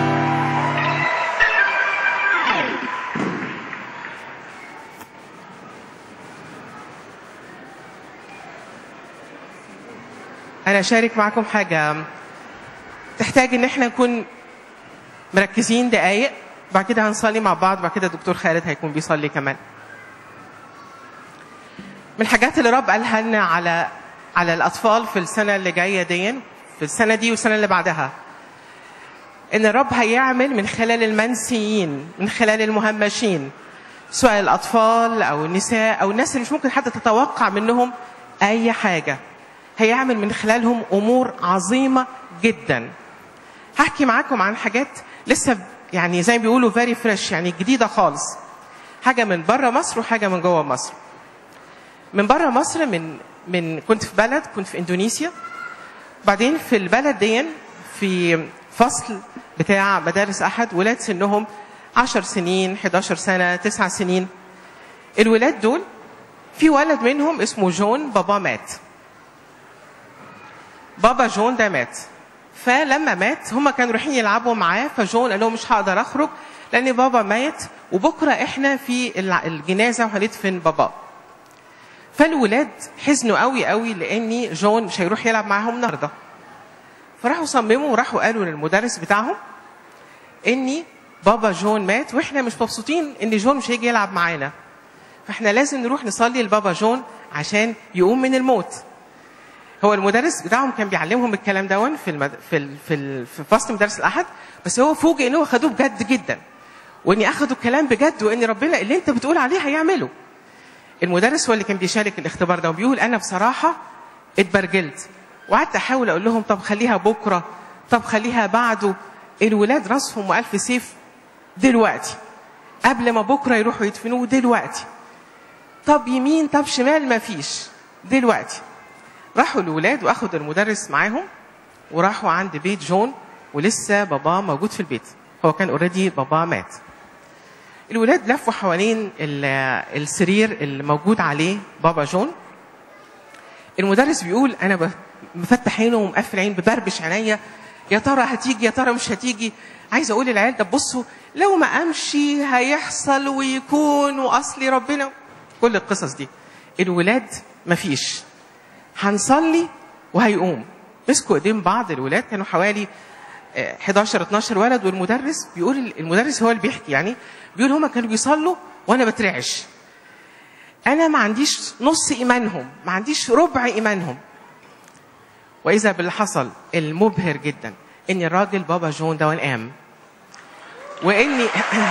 انا اشارك معكم حاجه تحتاج ان احنا نكون مركزين دقايق بعد كده هنصلي مع بعض بعد كده الدكتور خالد هيكون بيصلي كمان من الحاجات اللي رب قالها لنا على على الاطفال في السنه اللي جايه دي في السنه دي والسنه اللي بعدها ان الرب هيعمل من خلال المنسيين من خلال المهمشين سواء الاطفال او النساء او الناس اللي مش ممكن حتى تتوقع منهم اي حاجه هيعمل من خلالهم امور عظيمه جدا هحكي معاكم عن حاجات لسه يعني زي ما بيقولوا فيري فريش يعني جديده خالص حاجه من بره مصر وحاجه من جوه مصر من بره مصر من من كنت في بلد كنت في اندونيسيا بعدين في البلد دي في فصل بتاع مدارس احد ولاد سنهم 10 سنين 11 سنه 9 سنين الولاد دول في ولد منهم اسمه جون بابا مات بابا جون ده مات فلما مات هم كانوا رايحين يلعبوا معاه فجون قال لهم مش هقدر اخرج لان بابا مات وبكره احنا في الع- الجنازه وهندفن بابا فالولاد حزنوا قوي قوي لان جون مش هيروح يلعب معاهم النهارده فراحوا صمموا وراحوا قالوا للمدرس بتاعهم اني بابا جون مات واحنا مش مبسوطين ان جون مش هيجي يلعب معانا فاحنا لازم نروح نصلي لبابا جون عشان يقوم من الموت هو المدرس بتاعهم كان بيعلمهم الكلام دون في المد... في ال... في, ال... في فصل مدرس الاحد بس هو فوجئ ان هو خدوه بجد جدا واني اخدوا الكلام بجد وان ربنا اللي انت بتقول عليه هيعمله المدرس هو اللي كان بيشارك الاختبار ده وبيقول انا بصراحه اتبرجلت وقعدت احاول اقول لهم طب خليها بكره طب خليها بعده الولاد راسهم والف سيف دلوقتي قبل ما بكره يروحوا يدفنوه دلوقتي طب يمين طب شمال ما فيش دلوقتي راحوا الولاد واخدوا المدرس معاهم وراحوا عند بيت جون ولسه باباه موجود في البيت هو كان اوريدي باباه مات الولاد لفوا حوالين ال- السرير اللي موجود عليه بابا جون المدرس بيقول انا ب- مفتح عينه ومقفل عين ببربش عينيا يا ترى هتيجي يا ترى مش هتيجي عايز اقول للعيال ده بصوا لو ما امشي هيحصل ويكون واصلي ربنا كل القصص دي الولاد مفيش هنصلي وهيقوم مسكوا ايدين بعض الولاد كانوا حوالي آه، 11 12 ولد والمدرس بيقول المدرس هو اللي بيحكي يعني بيقول هما كانوا بيصلوا وانا بترعش انا ما عنديش نص ايمانهم ما عنديش ربع ايمانهم واذا باللي حصل المبهر جدا ان الراجل بابا جون ده قام واني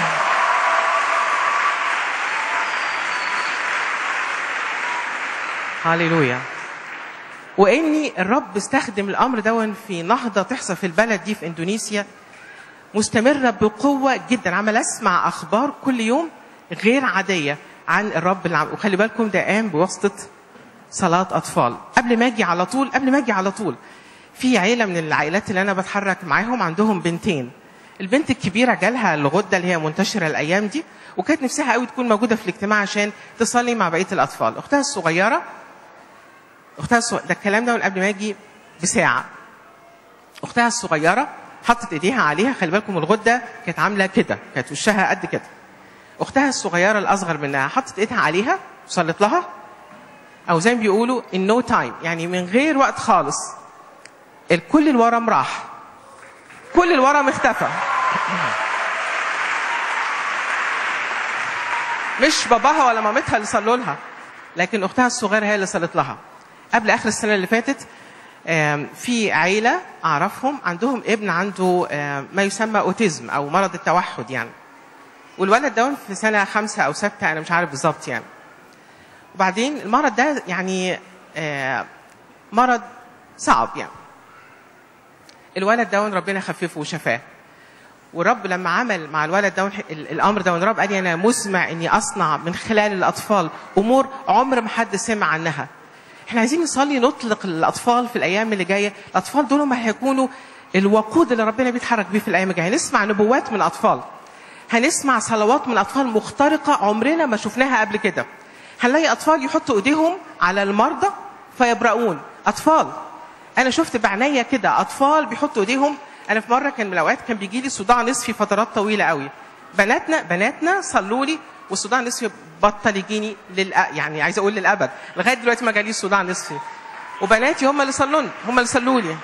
هاليلويا واني الرب استخدم الامر دون في نهضه تحصل في البلد دي في اندونيسيا مستمره بقوه جدا عمال اسمع اخبار كل يوم غير عاديه عن الرب اللي عم وخلي بالكم ده قام بواسطه صلاه اطفال قبل ما اجي على طول قبل ما اجي على طول في عيله من العائلات اللي انا بتحرك معاهم عندهم بنتين البنت الكبيره جالها الغده اللي هي منتشره الايام دي وكانت نفسها قوي تكون موجوده في الاجتماع عشان تصلي مع بقيه الاطفال اختها الصغيره اختها الصغ... ده الكلام ده من قبل ما اجي بساعه اختها الصغيره حطت ايديها عليها خلي بالكم الغده كانت عامله كده كانت وشها قد كده اختها الصغيره الاصغر منها حطت ايدها عليها وصلت لها او زي ما بيقولوا in no time يعني من غير وقت خالص الكل الورم راح كل الورم اختفى مش باباها ولا مامتها اللي صلوا لها لكن اختها الصغيره هي اللي صلت لها قبل اخر السنه اللي فاتت آم، في عيله اعرفهم عندهم ابن عنده آم، ما يسمى اوتيزم او مرض التوحد يعني والولد ده في سنه خمسه او سته انا مش عارف بالظبط يعني وبعدين المرض ده يعني آه، مرض صعب يعني الولد ده ربنا خففه وشفاه والرب لما عمل مع الولد ده ال- الامر ده الرب قال لي انا مسمع اني اصنع من خلال الاطفال امور عمر ما حد سمع عنها احنا عايزين نصلي نطلق الاطفال في الايام اللي جايه الاطفال دول هم هيكونوا الوقود اللي ربنا بيتحرك بيه في الايام الجايه هنسمع نبوات من الاطفال هنسمع صلوات من اطفال مخترقه عمرنا ما شفناها قبل كده هنلاقي اطفال يحطوا ايديهم على المرضى فيبرؤون اطفال انا شفت بعناية كده اطفال بيحطوا ايديهم انا في مره كان من الاوقات كان بيجي لي صداع نصفي فترات طويله قوي بناتنا بناتنا صلوا لي والصداع النصفي بطل يجيني للأ... يعني عايزه اقول للابد لغايه دلوقتي ما جاليش صداع نصفي وبناتي هم اللي صلوني هم اللي صلوا لي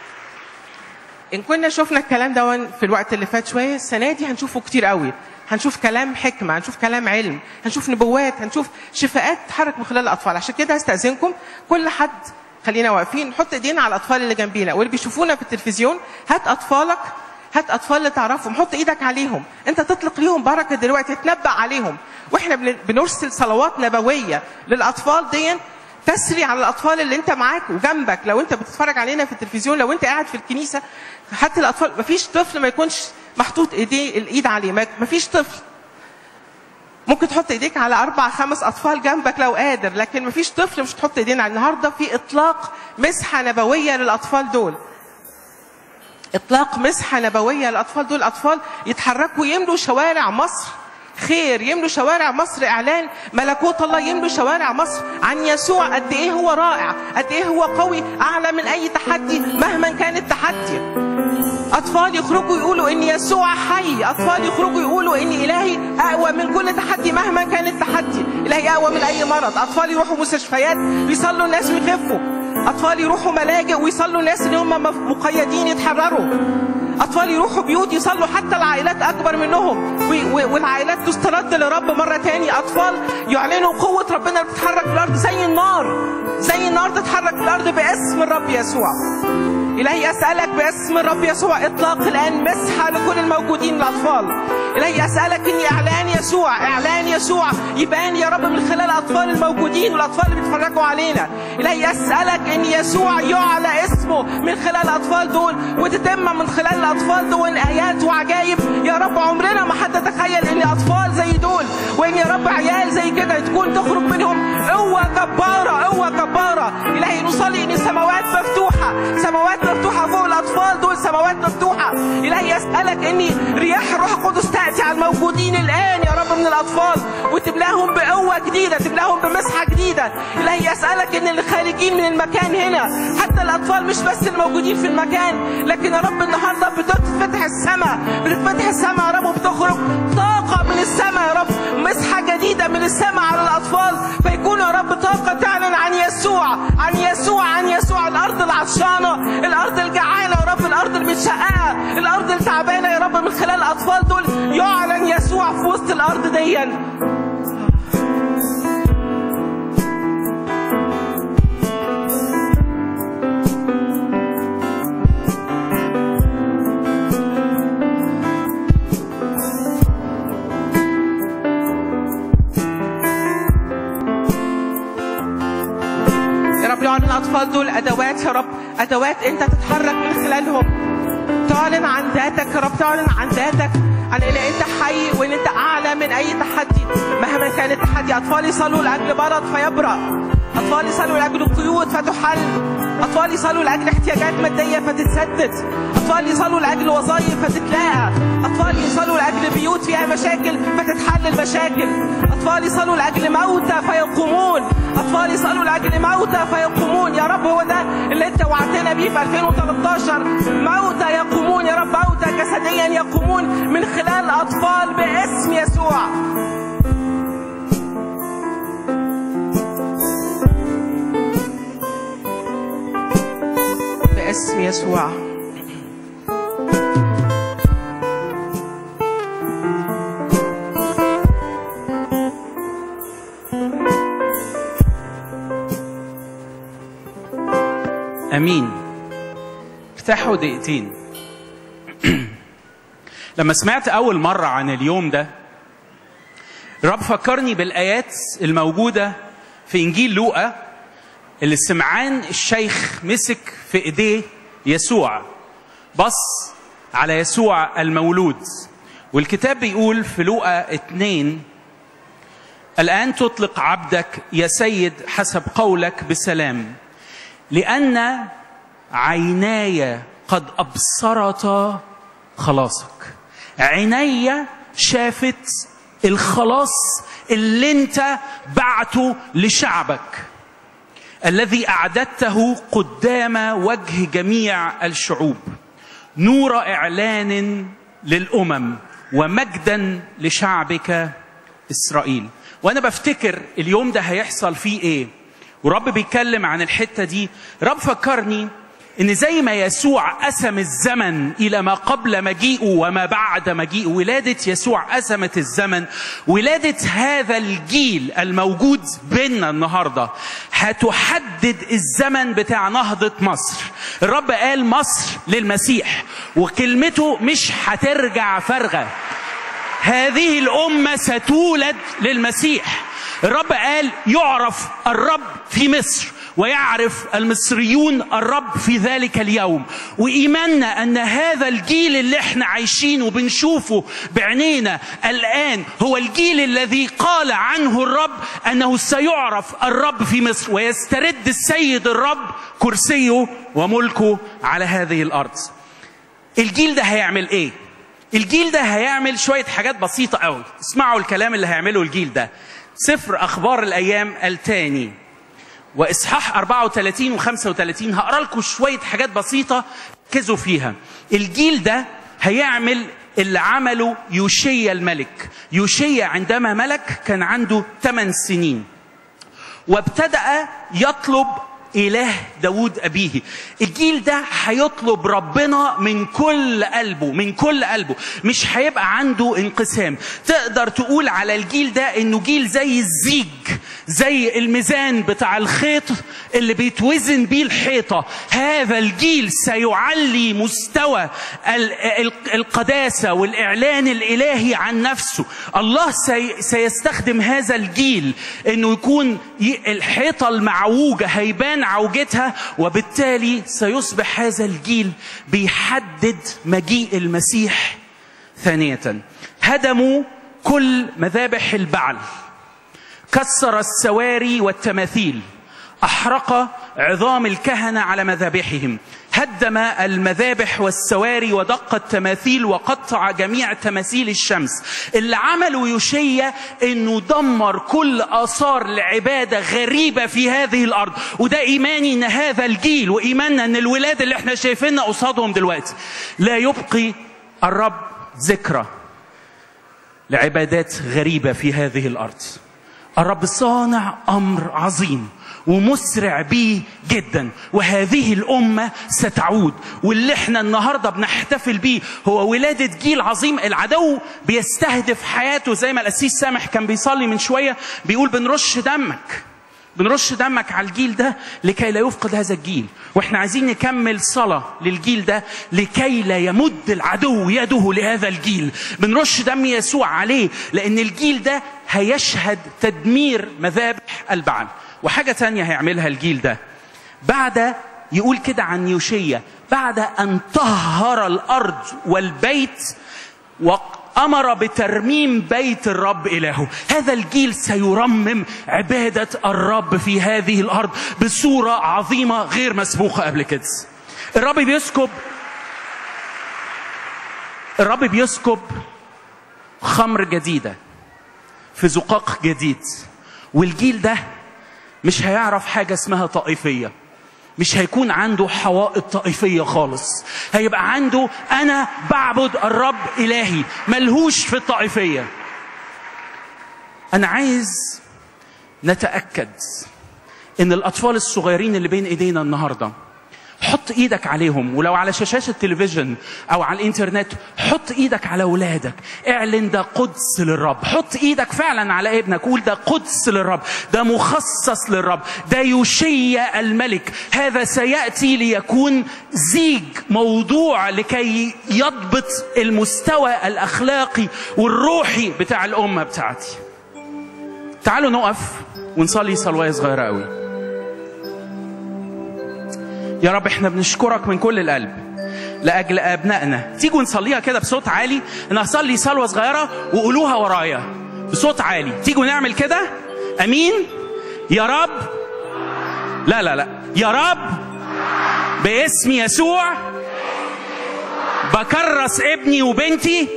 ان كنا شفنا الكلام ده في الوقت اللي فات شويه السنه دي هنشوفه كتير قوي هنشوف كلام حكمه هنشوف كلام علم هنشوف نبوات هنشوف شفاءات تتحرك من خلال الاطفال عشان كده هستاذنكم كل حد خلينا واقفين نحط ايدينا على الاطفال اللي جنبينا واللي بيشوفونا في التلفزيون هات اطفالك هات اطفال اللي تعرفهم حط ايدك عليهم انت تطلق ليهم بركه دلوقتي تنبأ عليهم واحنا بن- بنرسل صلوات نبويه للاطفال دي تسري على الاطفال اللي انت معاك وجنبك لو انت بتتفرج علينا في التلفزيون لو انت قاعد في الكنيسه حتى الاطفال مفيش طفل ما يكونش محطوط ايديه الايد عليه ما- مفيش طفل ممكن تحط ايديك على اربع خمس اطفال جنبك لو قادر لكن مفيش طفل مش تحط ايدينا عليه. النهارده في اطلاق مسحه نبويه للاطفال دول اطلاق مسحه نبويه للاطفال دول اطفال يتحركوا يملوا شوارع مصر خير يملوا شوارع مصر اعلان ملكوت الله يملوا شوارع مصر عن يسوع قد ايه هو رائع قد ايه هو قوي اعلى من اي تحدي مهما كان التحدي اطفال يخرجوا يقولوا ان يسوع حي اطفال يخرجوا يقولوا ان الهي اقوى من كل تحدي مهما كان التحدي الهي اقوى من اي مرض اطفال يروحوا مستشفيات ويصلوا الناس ويخفوا اطفال يروحوا ملاجئ ويصلوا الناس اللي هم مقيدين يتحرروا اطفال يروحوا بيوت يصلوا حتى العائلات اكبر منهم و- و- والعائلات تسترد لرب مره تاني اطفال يعلنوا قوه ربنا اللي بتتحرك في الارض زي النار زي النار تتحرك في الارض باسم الرب يسوع إلهي أسألك باسم الرب يسوع إطلاق الآن مسحة لكل الموجودين الأطفال إلهي أسألك إن إعلان يسوع إعلان يسوع يبان يا رب من خلال الأطفال الموجودين والأطفال اللي بيتفرجوا علينا إلهي أسألك إن يسوع يعلى اسمه من خلال الأطفال دول وتتم من خلال الأطفال دول آيات وعجائب يا رب عمرنا ما حد تخيل إن أطفال زي دول وإن يا رب عيال زي كده تكون تخرج منهم قوة جبارة قوة جبارة إلهي نصلي إن السماوات مفتوحة سماوات مفتوحة فوق الأطفال دول سماوات مفتوحة إلهي أسألك إن رياح الروح القدس تأتي على الموجودين الآن يا رب من الأطفال وتملاهم بقوة جديدة تملاهم بمسحة جديدة إلهي أسألك إن اللي خارجين من المكان هنا حتى الأطفال مش بس الموجودين في المكان لكن يا رب النهاردة بتتفتح السماء بتتفتح السماء يا رب وبتخرج طاقة من السماء يا رب مسحة جديدة من السماء على الأطفال فيكون يا رب طاقة تعلن عن يسوع عن يسوع عن يسوع الأرض العطشانة الأرض الجعانة يا رب الأرض المتشققة الأرض التعبانة يا رب من خلال الأطفال دول يعلن يسوع في وسط الأرض ديًا الأطفال دول أدوات يا رب أدوات أنت تتحرك من خلالهم تعلن عن ذاتك يا رب تعلن عن ذاتك عن ان انت حي وان انت اعلى من اي تحدي مهما كان التحدي اطفال يصلوا لاجل مرض فيبرأ اطفال يصلوا لاجل قيود فتحل اطفال يصلوا لاجل احتياجات ماديه فتتسدد اطفال يصلوا لاجل وظائف فتتلاقى اطفال يصلوا لاجل بيوت فيها مشاكل فتتحل المشاكل اطفال يصلوا لاجل موتى فيقومون اطفال يصلوا لاجل موتى فيقومون يا رب هو ده اللي انت وعدتنا بيه في 2013 موتى يقومون يا رب موتى جسديا يقومون من خلال اطفال باسم يسوع باسم يسوع امين ارتاحوا دقيقتين لما سمعت اول مره عن اليوم ده رب فكرني بالايات الموجوده في انجيل لوقا اللي سمعان الشيخ مسك في ايديه يسوع بص على يسوع المولود والكتاب بيقول في لوقا اتنين الآن تطلق عبدك يا سيد حسب قولك بسلام لأن عيناي قد أبصرتا خلاصك عيني شافت الخلاص اللي انت بعته لشعبك الذي أعددته قدام وجه جميع الشعوب نور إعلان للأمم ومجدا لشعبك إسرائيل وأنا بفتكر اليوم ده هيحصل فيه إيه ورب بيتكلم عن الحتة دي رب فكرني ان زي ما يسوع قسم الزمن الى ما قبل مجيئه وما بعد مجيئه ولاده يسوع قسمت الزمن ولاده هذا الجيل الموجود بيننا النهارده هتحدد الزمن بتاع نهضه مصر الرب قال مصر للمسيح وكلمته مش هترجع فارغه هذه الامه ستولد للمسيح الرب قال يعرف الرب في مصر ويعرف المصريون الرب في ذلك اليوم وايماننا ان هذا الجيل اللي احنا عايشينه وبنشوفه بعينينا الان هو الجيل الذي قال عنه الرب انه سيعرف الرب في مصر ويسترد السيد الرب كرسيه وملكه على هذه الارض الجيل ده هيعمل ايه الجيل ده هيعمل شويه حاجات بسيطه قوي اسمعوا الكلام اللي هيعمله الجيل ده سفر اخبار الايام الثاني واصحاح 34 و 35 هقرا لكم شويه حاجات بسيطه ركزوا فيها الجيل ده هيعمل اللي عمله يوشيا الملك يوشيا عندما ملك كان عنده 8 سنين وابتدأ يطلب إله داود أبيه الجيل ده هيطلب ربنا من كل قلبه من كل قلبه مش هيبقى عنده انقسام تقدر تقول على الجيل ده انه جيل زي الزيج زي الميزان بتاع الخيط اللي بيتوزن بيه الحيطة هذا الجيل سيعلي مستوى ال- ال- القداسة والإعلان الإلهي عن نفسه الله سي سيستخدم هذا الجيل انه يكون ي- الحيطة المعوجة هيبان عوجتها وبالتالي سيصبح هذا الجيل بيحدد مجيء المسيح ثانية هدموا كل مذابح البعل كسر السواري والتماثيل احرق عظام الكهنه على مذابحهم هدم المذابح والسواري ودق التماثيل وقطع جميع تماثيل الشمس اللي عمله يوشيا انه دمر كل اثار العباده غريبه في هذه الارض وده ايماني ان هذا الجيل وايماننا ان الولاد اللي احنا شايفينها قصادهم دلوقتي لا يبقي الرب ذكرى لعبادات غريبه في هذه الارض الرب صانع امر عظيم ومسرع بيه جدا وهذه الامه ستعود واللي احنا النهارده بنحتفل بيه هو ولاده جيل عظيم العدو بيستهدف حياته زي ما القسيس سامح كان بيصلي من شويه بيقول بنرش دمك بنرش دمك على الجيل ده لكي لا يفقد هذا الجيل واحنا عايزين نكمل صلاة للجيل ده لكي لا يمد العدو يده لهذا الجيل بنرش دم يسوع عليه لان الجيل ده هيشهد تدمير مذابح البعل وحاجة تانية هيعملها الجيل ده بعد يقول كده عن يوشيا بعد ان طهر الارض والبيت وامر بترميم بيت الرب الهه هذا الجيل سيرمم عباده الرب في هذه الارض بصوره عظيمه غير مسبوقه قبل كده الرب بيسكب الرب بيسكب خمر جديده في زقاق جديد والجيل ده مش هيعرف حاجه اسمها طائفيه مش هيكون عنده حوائط طائفية خالص هيبقى عنده أنا بعبد الرب إلهي ملهوش في الطائفية أنا عايز نتأكد إن الأطفال الصغيرين اللي بين إيدينا النهاردة حط ايدك عليهم ولو على شاشات التلفزيون او على الانترنت حط ايدك على اولادك اعلن ده قدس للرب حط ايدك فعلا على ابنك قول ده قدس للرب ده مخصص للرب ده يوشيا الملك هذا سياتي ليكون زيج موضوع لكي يضبط المستوى الاخلاقي والروحي بتاع الامه بتاعتي تعالوا نقف ونصلي صلوه صغيره قوي يا رب احنا بنشكرك من كل القلب لاجل ابنائنا تيجوا نصليها كده بصوت عالي انا هصلي صلوه صغيره وقولوها ورايا بصوت عالي تيجوا نعمل كده امين يا رب لا لا لا يا رب باسم يسوع بكرس ابني وبنتي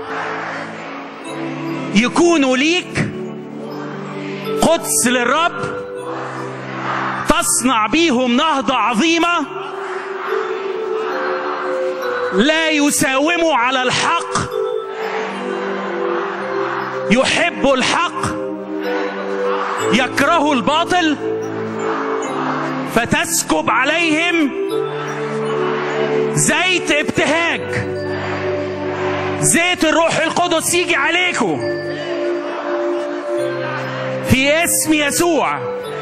يكونوا ليك قدس للرب تصنع بيهم نهضة عظيمة لا يساوموا على الحق يحب الحق يكره الباطل فتسكب عليهم زيت ابتهاج زيت الروح القدس يجي عليكم في اسم يسوع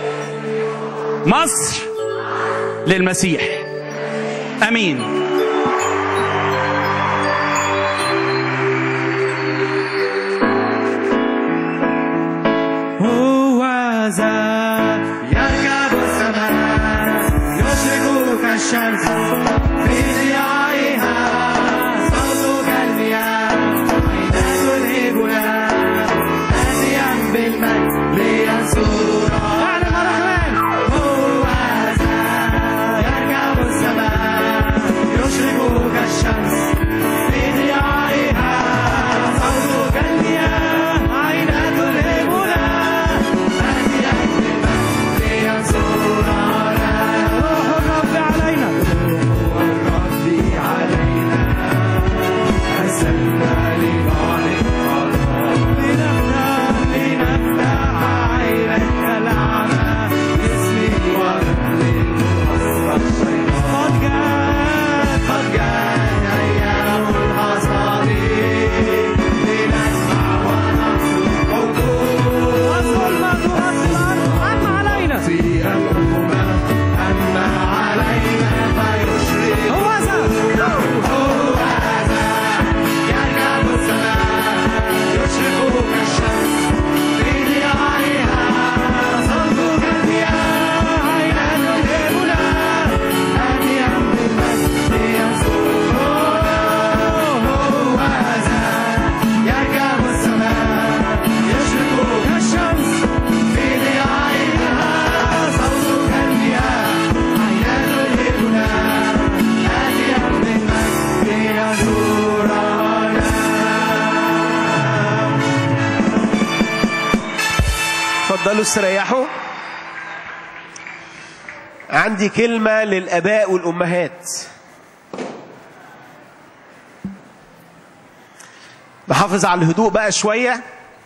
مصر للمسيح امين هو ذا يركب السماء يشرق كالشمس في ضيائها صوت كالمياه عينات الهبنا آتيا بالمجد لينصرا اعلن الرحمن هو ذا يركب السماء يشرق كالشمس في ضيائها صوت كالمياه عينات الهبنا آتيا بالمجد لينصرا روح الرب علينا روح الرب علينا أرسلنا لنعلن الله لنفتح لنفتح عينك الأعمى باسمه ونغلب أسرى الشيطان قد جاءت قد جاءت أيام الحصاد لنسمع ونصر حقوق الظلمة والأرض أما علينا في الأمم أما علينا فيشرق هو ذا هو ذا يركب السماء يشرق كالشمس في ضيائها صوت كالمياه عينان الهبنا آتيا بالمجد ينصر هو ذا يركب السماء يشرق كالشمس في ضيائها صوت كالمياه عينان الهبنا آتيا بالمجد ينصرنا اتفضلوا استريحوا عندي كلمة للآباء والأمهات نحافظ على الهدوء بقى شوية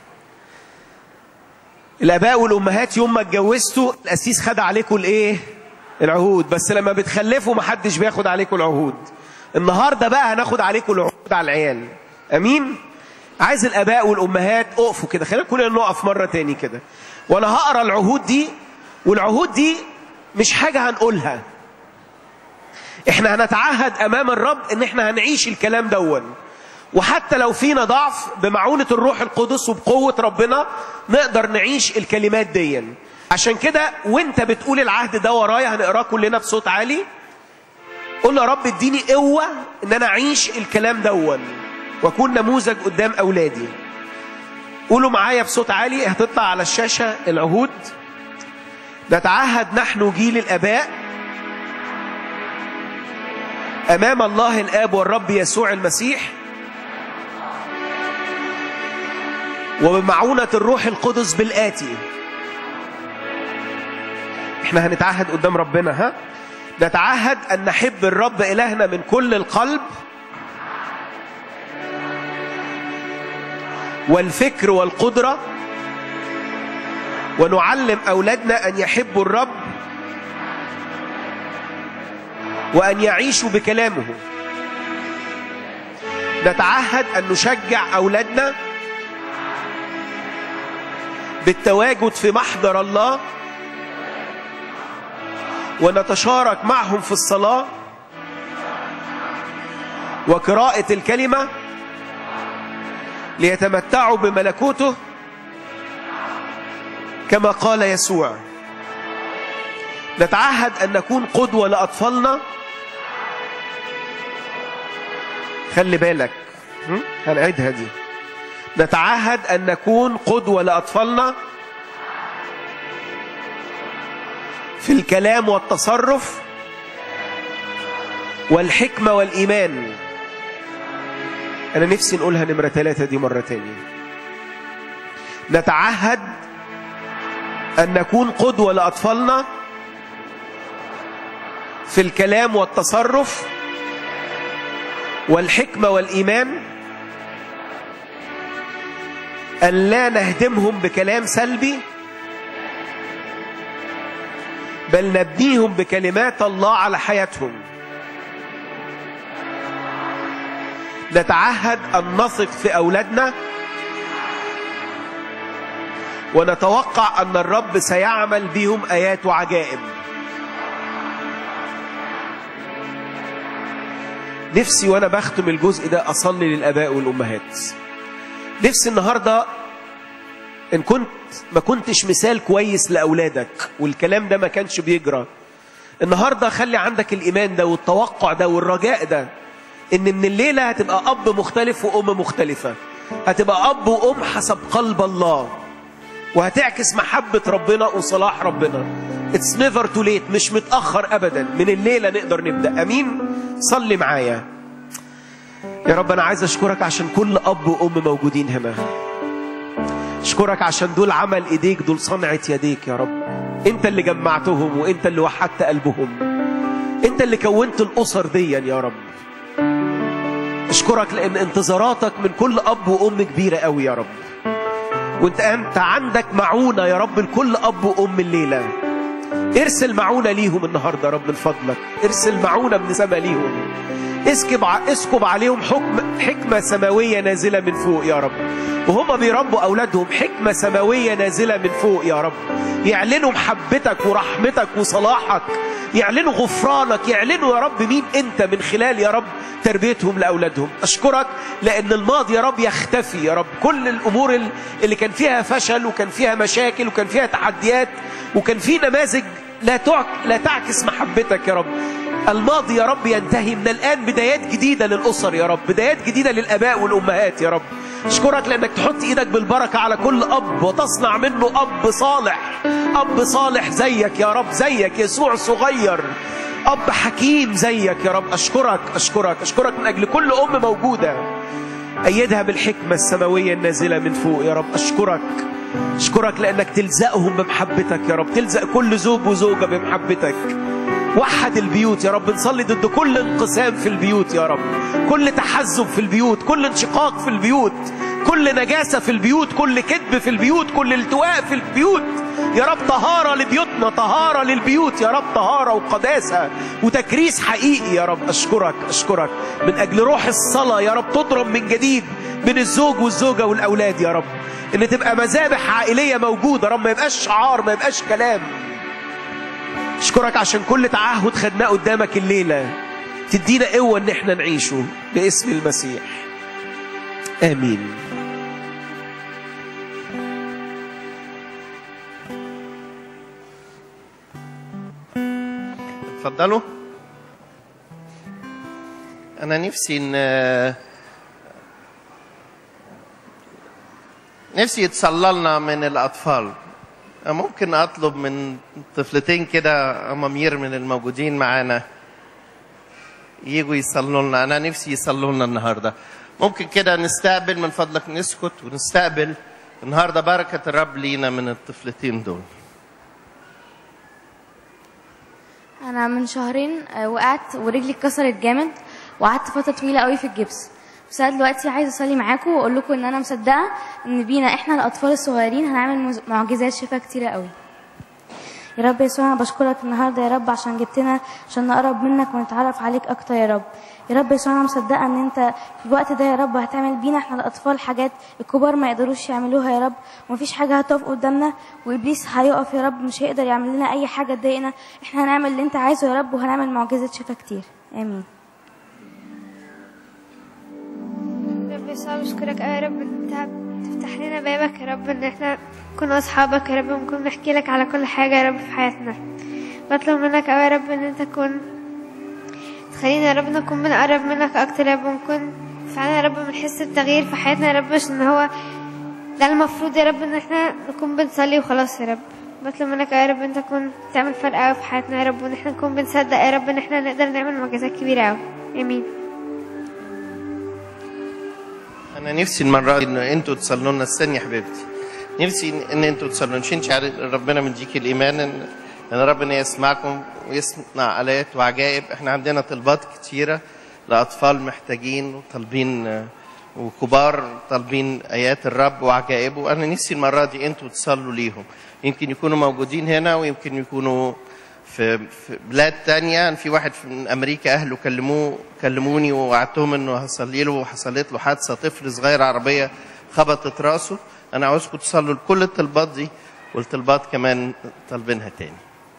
الآباء والأمهات يوم ما اتجوزتوا القسيس خد عليكم الإيه؟ العهود بس لما بتخلفوا محدش بياخد عليكم العهود النهارده بقى هناخد عليكم العهود على العيال امين عايز الاباء والامهات اقفوا كده خلينا كلنا نقف مره تاني كده وانا هقرا العهود دي والعهود دي مش حاجه هنقولها احنا هنتعهد امام الرب ان احنا هنعيش الكلام دون وحتى لو فينا ضعف بمعونة الروح القدس وبقوة ربنا نقدر نعيش الكلمات دي عشان كده وانت بتقول العهد ده ورايا هنقراه كلنا بصوت عالي قول له يا رب اديني قوة ان انا اعيش الكلام دون واكون نموذج قدام اولادي قولوا معايا بصوت عالي هتطلع على الشاشة العهود نتعهد نحن جيل الاباء امام الله الاب والرب يسوع المسيح وبمعونة الروح القدس بالآتي احنا هنتعهد قدام ربنا ها نتعهد أن نحب الرب إلهنا من كل القلب والفكر والقدرة ونعلم أولادنا أن يحبوا الرب وأن يعيشوا بكلامه نتعهد أن نشجع أولادنا بالتواجد في محضر الله ونتشارك معهم في الصلاة وقراءة الكلمة ليتمتعوا بملكوته كما قال يسوع نتعهد أن نكون قدوة لأطفالنا خلي بالك هم؟ هنعيدها دي نتعهد أن نكون قدوة لأطفالنا في الكلام والتصرف والحكمة والإيمان أنا نفسي نقولها نمرة ثلاثة دي مرة تانية نتعهد أن نكون قدوة لأطفالنا في الكلام والتصرف والحكمة والإيمان أن لا نهدمهم بكلام سلبي بل نبنيهم بكلمات الله على حياتهم نتعهد أن نثق في أولادنا ونتوقع أن الرب سيعمل بهم آيات وعجائب نفسي وأنا بختم الجزء ده أصلي للآباء والأمهات نفسي النهارده ان كنت ما كنتش مثال كويس لاولادك والكلام ده ما كانش بيجرى النهارده خلي عندك الايمان ده والتوقع ده والرجاء ده ان من الليله هتبقى اب مختلف وام مختلفه هتبقى اب وام حسب قلب الله وهتعكس محبه ربنا وصلاح ربنا اتس نيفر تو ليت مش متاخر ابدا من الليله نقدر نبدا امين صلي معايا يا رب انا عايز اشكرك عشان كل اب وام موجودين هنا اشكرك عشان دول عمل ايديك دول صنعة يديك يا رب انت اللي جمعتهم وانت اللي وحدت قلبهم انت اللي كونت الاسر دي يا رب اشكرك لان انتظاراتك من كل اب وام كبيرة قوي يا رب وانت انت عندك معونة يا رب لكل اب وام الليلة ارسل معونة ليهم النهاردة يا رب من فضلك ارسل معونة من سما ليهم اسكب ع... اسكب عليهم حكم حكمة سماوية نازلة من فوق يا رب وهم بيربوا أولادهم حكمة سماوية نازلة من فوق يا رب يعلنوا محبتك ورحمتك وصلاحك يعلنوا غفرانك يعلنوا يا رب مين أنت من خلال يا رب تربيتهم لأولادهم أشكرك لأن الماضي يا رب يختفي يا رب كل الأمور اللي كان فيها فشل وكان فيها مشاكل وكان فيها تحديات وكان في نماذج لا تعك لا تعكس محبتك يا رب الماضي يا رب ينتهي من الآن بدايات جديدة للأسر يا رب بدايات جديدة للآباء والأمهات يا رب أشكرك لأنك تحط إيدك بالبركة على كل أب وتصنع منه أب صالح أب صالح زيك يا رب زيك يسوع صغير أب حكيم زيك يا رب أشكرك أشكرك أشكرك من أجل كل أم موجودة أيدها بالحكمة السماوية النازلة من فوق يا رب أشكرك أشكرك لأنك تلزقهم بمحبتك يا رب تلزق كل زوج وزوجة بمحبتك وحد البيوت يا رب نصلي ضد كل انقسام في البيوت يا رب كل تحزب في البيوت كل انشقاق في البيوت كل نجاسة في البيوت كل كذب في البيوت كل التواء في البيوت يا رب طهارة لبيوتنا طهارة للبيوت يا رب طهارة وقداسة وتكريس حقيقي يا رب أشكرك أشكرك من أجل روح الصلاة يا رب تضرب من جديد من الزوج والزوجة والأولاد يا رب إن تبقى مذابح عائلية موجودة يا رب ما يبقاش شعار ما يبقاش كلام اشكرك عشان كل تعهد خدناه قدامك الليله تدينا قوه ان احنا نعيشه باسم المسيح امين اتفضلوا انا نفسي ان نفسي يتصلى لنا من الاطفال ممكن اطلب من طفلتين كده امامير من الموجودين معانا يجوا يصلوا لنا انا نفسي يصلوا لنا النهارده ممكن كده نستقبل من فضلك نسكت ونستقبل النهارده بركه الرب لينا من الطفلتين دول انا من شهرين آه، وقعت ورجلي اتكسرت جامد وقعدت فتره طويله قوي في الجبس بس انا دلوقتي عايزه اصلي معاكم واقول لكم ان انا مصدقه ان بينا احنا الاطفال الصغيرين هنعمل مز- معجزات شفاء كتيره قوي يا رب يسوع انا بشكرك النهارده يا رب عشان جبتنا عشان نقرب منك ونتعرف عليك اكتر يا رب يا رب يسوع انا مصدقه ان انت في الوقت ده يا رب هتعمل بينا احنا الاطفال حاجات الكبار ما يقدروش يعملوها يا رب ومفيش حاجه هتقف قدامنا وابليس هيقف يا رب مش هيقدر يعمل لنا اي حاجه تضايقنا احنا هنعمل اللي انت عايزه يا رب وهنعمل معجزه شفاء كتير امين رب يسوع بشكرك أوي يا رب ان انت تفتح لنا بابك يا رب ان احنا نكون اصحابك يا رب ونكون نحكي لك على كل حاجه يا رب في حياتنا بطلب منك أوي يا رب ان انت تكون تخلينا يا رب نكون بنقرب منك اكتر يا رب ونكون فعلا يا رب بنحس بتغيير في حياتنا يا رب مش ان هو ده المفروض يا رب ان احنا نكون بنصلي وخلاص يا رب بطلب منك يا رب انت تكون تعمل فرق أوي في حياتنا يا رب وان احنا نكون بنصدق يا رب ان احنا نقدر نعمل معجزات كبيره أوي امين انا نفسي المره دي ان انتوا تصلوا لنا استني يا حبيبتي نفسي ان انتوا تصلوا مش انت عارف ربنا مديك الايمان ان ان ربنا يسمعكم ويصنع ايات وعجائب احنا عندنا طلبات كتيره لاطفال محتاجين وطالبين آه، وكبار طالبين ايات الرب وعجائبه وانا نفسي المره دي انتوا تصلوا ليهم يمكن يكونوا موجودين هنا ويمكن يكونوا في في بلاد تانية في واحد في- من أمريكا أهله كلموه كلموني ووعدتهم إنه هصلي له وحصلت له حادثة طفل صغير عربية خبطت راسه أنا عاوزكم تصلوا لكل الطلبات دي والطلبات كمان طالبينها تاني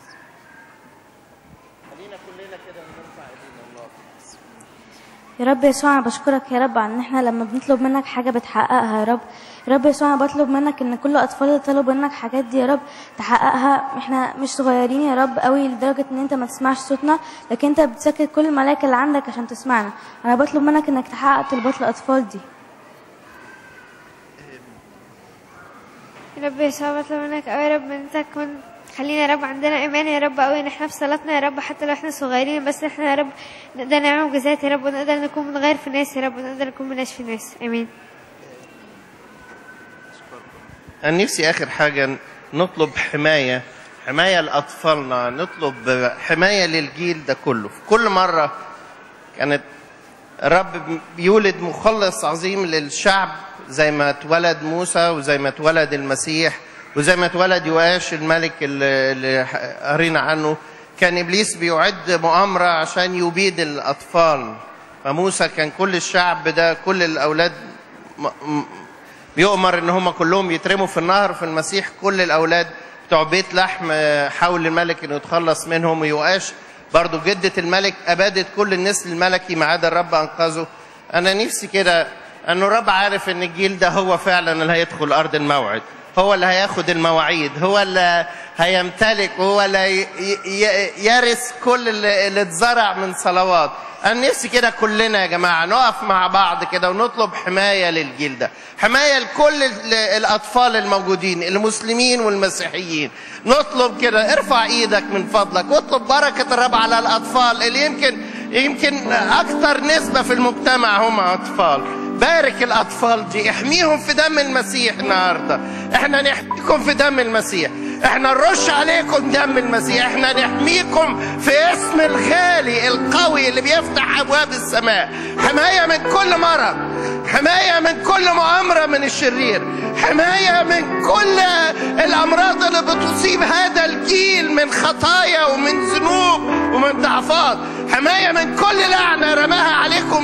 يا رب يسوع انا بشكرك يا رب عن ان احنا لما بنطلب منك حاجه بتحققها يا رب يا رب يسوع انا بطلب منك ان كل الاطفال اللي طلبوا منك حاجات دي يا رب تحققها احنا مش صغيرين يا رب قوي لدرجه ان انت ما تسمعش صوتنا لكن انت بتسكت كل الملائكه اللي عندك عشان تسمعنا انا بطلب منك انك تحقق طلبات الاطفال دي يا رب يسوع بطلب منك أوي يا رب ان انت تكون خلينا يا رب عندنا ايمان يا رب قوي ان احنا في صلاتنا يا رب حتى لو احنا صغيرين بس احنا يا رب نقدر نعمل معجزات يا رب ونقدر نكون بنغير في الناس يا رب ونقدر نكون بنشفي الناس امين أنا نفسي آخر حاجة نطلب حماية حماية لأطفالنا نطلب حماية للجيل ده كله في كل مرة كانت الرب بيولد مخلص عظيم للشعب زي ما اتولد موسى وزي ما اتولد المسيح وزي ما اتولد يواش الملك اللي اللي قرينا عنه كان ابليس بيعد مؤامره عشان يبيد الاطفال فموسى كان كل الشعب ده كل الاولاد م- م- بيؤمر ان هم كلهم يترموا في النهر في المسيح كل الاولاد بتوع بيت لحم آه، حاول الملك انه يتخلص منهم ويؤاش برضو جدة الملك ابادت كل النسل الملكي ما عدا الرب انقذه انا نفسي كده انه الرب عارف ان الجيل ده هو فعلا اللي هيدخل ارض الموعد هو اللي هياخد المواعيد هو اللي هيمتلك وهو اللي ي- ي- يرث كل اللي اللي اتزرع من صلوات انا نفسي كده كلنا يا جماعه نقف مع بعض كده ونطلب حمايه للجيل ده حمايه لكل ال- الاطفال الموجودين المسلمين والمسيحيين نطلب كده ارفع ايدك من فضلك واطلب بركه الرب على الاطفال اللي يمكن يمكن اكثر نسبه في المجتمع هم اطفال بارك الاطفال دي احميهم في دم المسيح النهارده احنا نحميكم في دم المسيح احنا نرش عليكم دم المسيح احنا نحميكم في اسم الغالي القوي اللي بيفتح ابواب السماء حمايه من كل مرض حمايه من كل مؤامره من الشرير حمايه من كل الامراض اللي بتصيب هذا الجيل من خطايا ومن ذنوب ومن ضعفات حمايه من كل لعنه رماها عليكم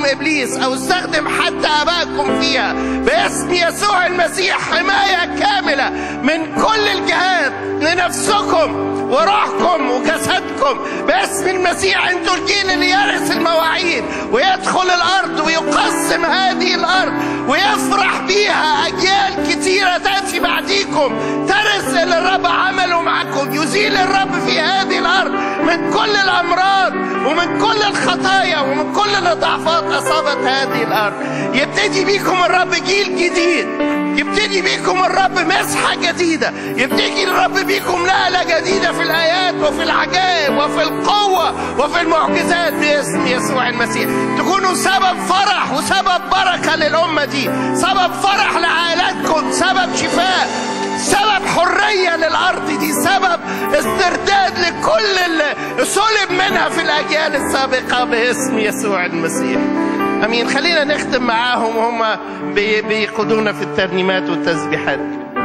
ابليس او استخدم حتى ابائكم فيها باسم يسوع المسيح حمايه كامله من كل الجهات لنفسكم وروحكم وجسدكم باسم المسيح انتوا الجيل اللي يرث المواعيد ويدخل الارض ويقسم هذه الارض ويفرح بيها اجيال كتيره تاتي بعديكم ترث اللي الرب عمله معكم يزيل الرب في هذه الارض من كل الامراض ومن كل الخطايا ومن كل الضعفات اصابت هذه الارض يبتدي بيكم الرب جيل جديد يبتدي بيكم الرب مسحة جديدة يبتدي الرب بيكم نقلة جديدة في الآيات وفي العجائب وفي القوة وفي المعجزات باسم يسوع المسيح تكونوا سبب فرح وسبب بركة للأمة دي سبب فرح لعائلاتكم سبب شفاء سبب حرية للأرض دي سبب استرداد لكل اللي سلب منها في الأجيال السابقة باسم يسوع المسيح امين خلينا نختم معاهم وهم بي- بيقودونا في الترنيمات والتسبيحات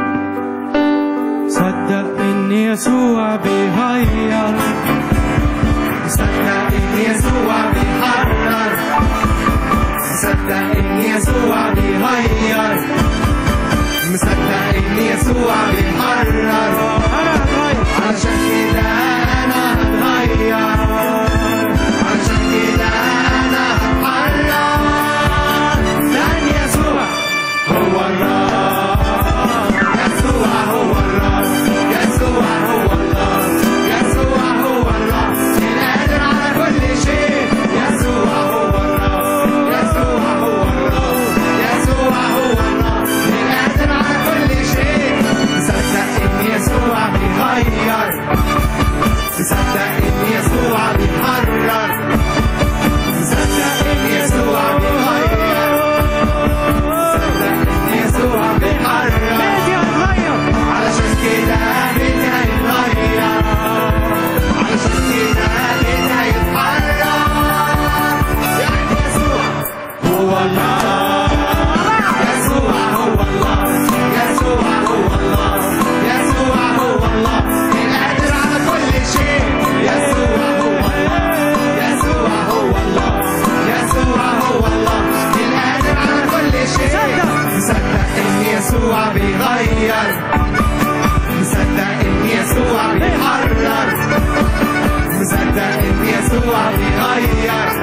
صدق ان يسوع بيغير مصدق ان يسوع بيحرر مصدق ان يسوع بيغير مصدق ان يسوع بيحرر انا هتغير علشان كده انا هتغير علشان كده انا هتحرر لان يسوع هو الراس يسوع هو الراس يسوع هو الراس يسوع هو الراس القادر على كل شيء يسوع هو الراس يسوع هو الراس يسوع هو الراس القادر على كل شيء مصدق ان يسوع بيغير مصدق ان يسوع بيحرر مصدق ان يسوع بيغير مصدق ان يسوع بيحرر بيتي هتغير علشان كده بيتي هيتغير علشان كده بيتي هيتحرر يعني يسوع هو الله يسوع هو الله يسوع هو الله يسوع هو الله القادر على كل شيء يسوع هو الله يسوع هو الله يسوع هو الله القادر على كل شيء مصدق ان يسوع بيغير مصدق ان يسوع بيحرر مصدق ان يسوع بيغير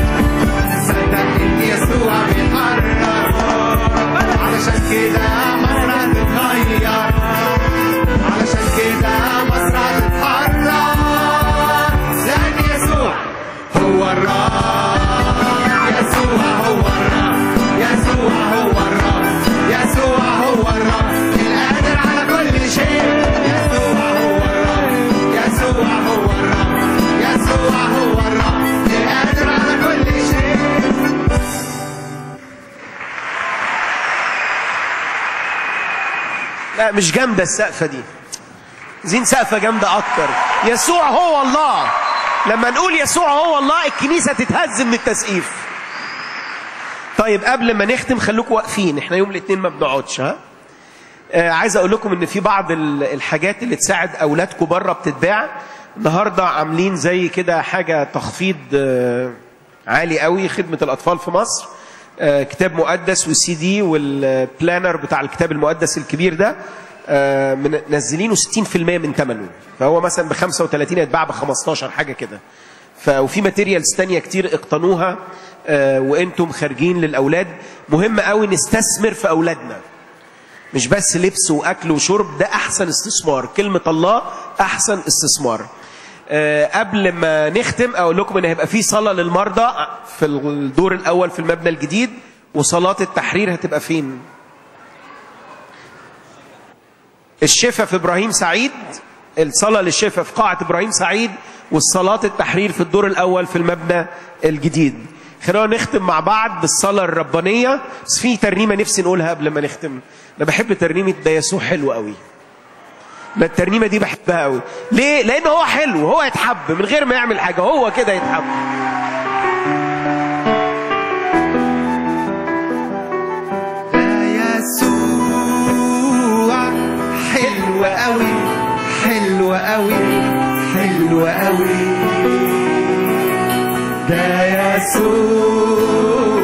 مصدق ان يسوع بيحرر علشان كده مصر هتتغير علشان كده مصر هتتحرر لان يسوع هو الراس يسوع هو الراس يسوع هو الراس يسوع هو الراس القادر على كل شيء يسوع هو الراس يسوع هو الراس يسوع هو الراس القادر على كل شيء لا مش جامده السقفه دي عايزين سقفه جامده اكتر يسوع هو الله لما نقول يسوع هو الله الكنيسه تتهز من التسقيف طيب قبل ما نختم خليكم واقفين احنا يوم الاثنين ما بنقعدش ها آه عايز اقول لكم ان في بعض ال- الحاجات اللي تساعد اولادكم بره بتتباع النهارده عاملين زي كده حاجه تخفيض آه عالي قوي خدمه الاطفال في مصر آه كتاب مقدس والسي دي والبلانر بتاع الكتاب المقدس الكبير ده آه من نزلينه 60% من ثمنه فهو مثلا ب 35 يتباع ب 15 حاجه كده ف وفي ماتيريالز تانية كتير اقتنوها آه وانتم خارجين للاولاد مهم قوي نستثمر في اولادنا مش بس لبس واكل وشرب ده احسن استثمار كلمه الله احسن استثمار آه، قبل ما نختم اقول لكم ان هيبقى في صلاه للمرضى في الدور الاول في المبنى الجديد وصلاه التحرير هتبقى فين الشفاء في ابراهيم سعيد الصلاه للشفاء في قاعه ابراهيم سعيد والصلاه التحرير في الدور الاول في المبنى الجديد خلونا نختم مع بعض بالصلاه الربانيه بس في ترنيمه نفسي نقولها قبل ما نختم انا بحب ترنيمه ده يسوع حلو قوي ما الترنيمه دي بحبها قوي ليه لان هو حلو هو يتحب من غير ما يعمل حاجه هو كده يتحب يسوع حلو قوي حلو قوي حلو قوي ده يسوع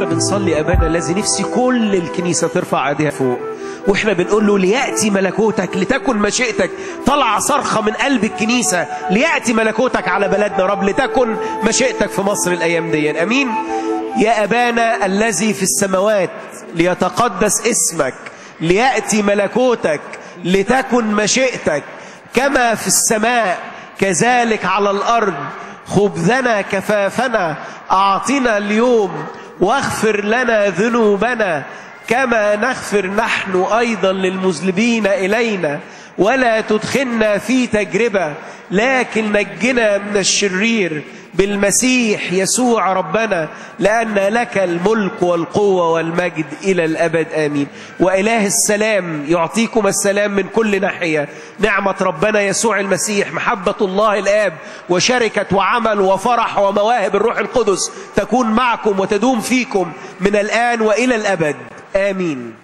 واحنا بنصلي ابانا الذي نفسي كل الكنيسه ترفع ايديها فوق واحنا بنقول له لياتي ملكوتك لتكن مشيئتك طلع صرخه من قلب الكنيسه لياتي ملكوتك على بلدنا رب لتكن مشيئتك في مصر الايام دي امين يا ابانا الذي في السماوات ليتقدس اسمك لياتي ملكوتك لتكن مشيئتك كما في السماء كذلك على الارض خبزنا كفافنا اعطنا اليوم واغفر لنا ذنوبنا كما نغفر نحن ايضا للمذنبين الينا ولا تدخلنا في تجربه لكن نجنا من الشرير بالمسيح يسوع ربنا لأن لك الملك والقوة والمجد إلى الأبد آمين وإله السلام يعطيكم السلام من كل ناحية نعمة ربنا يسوع المسيح محبة الله الآب وشركة وعمل وفرح ومواهب الروح القدس تكون معكم وتدوم فيكم من الآن وإلى الأبد آمين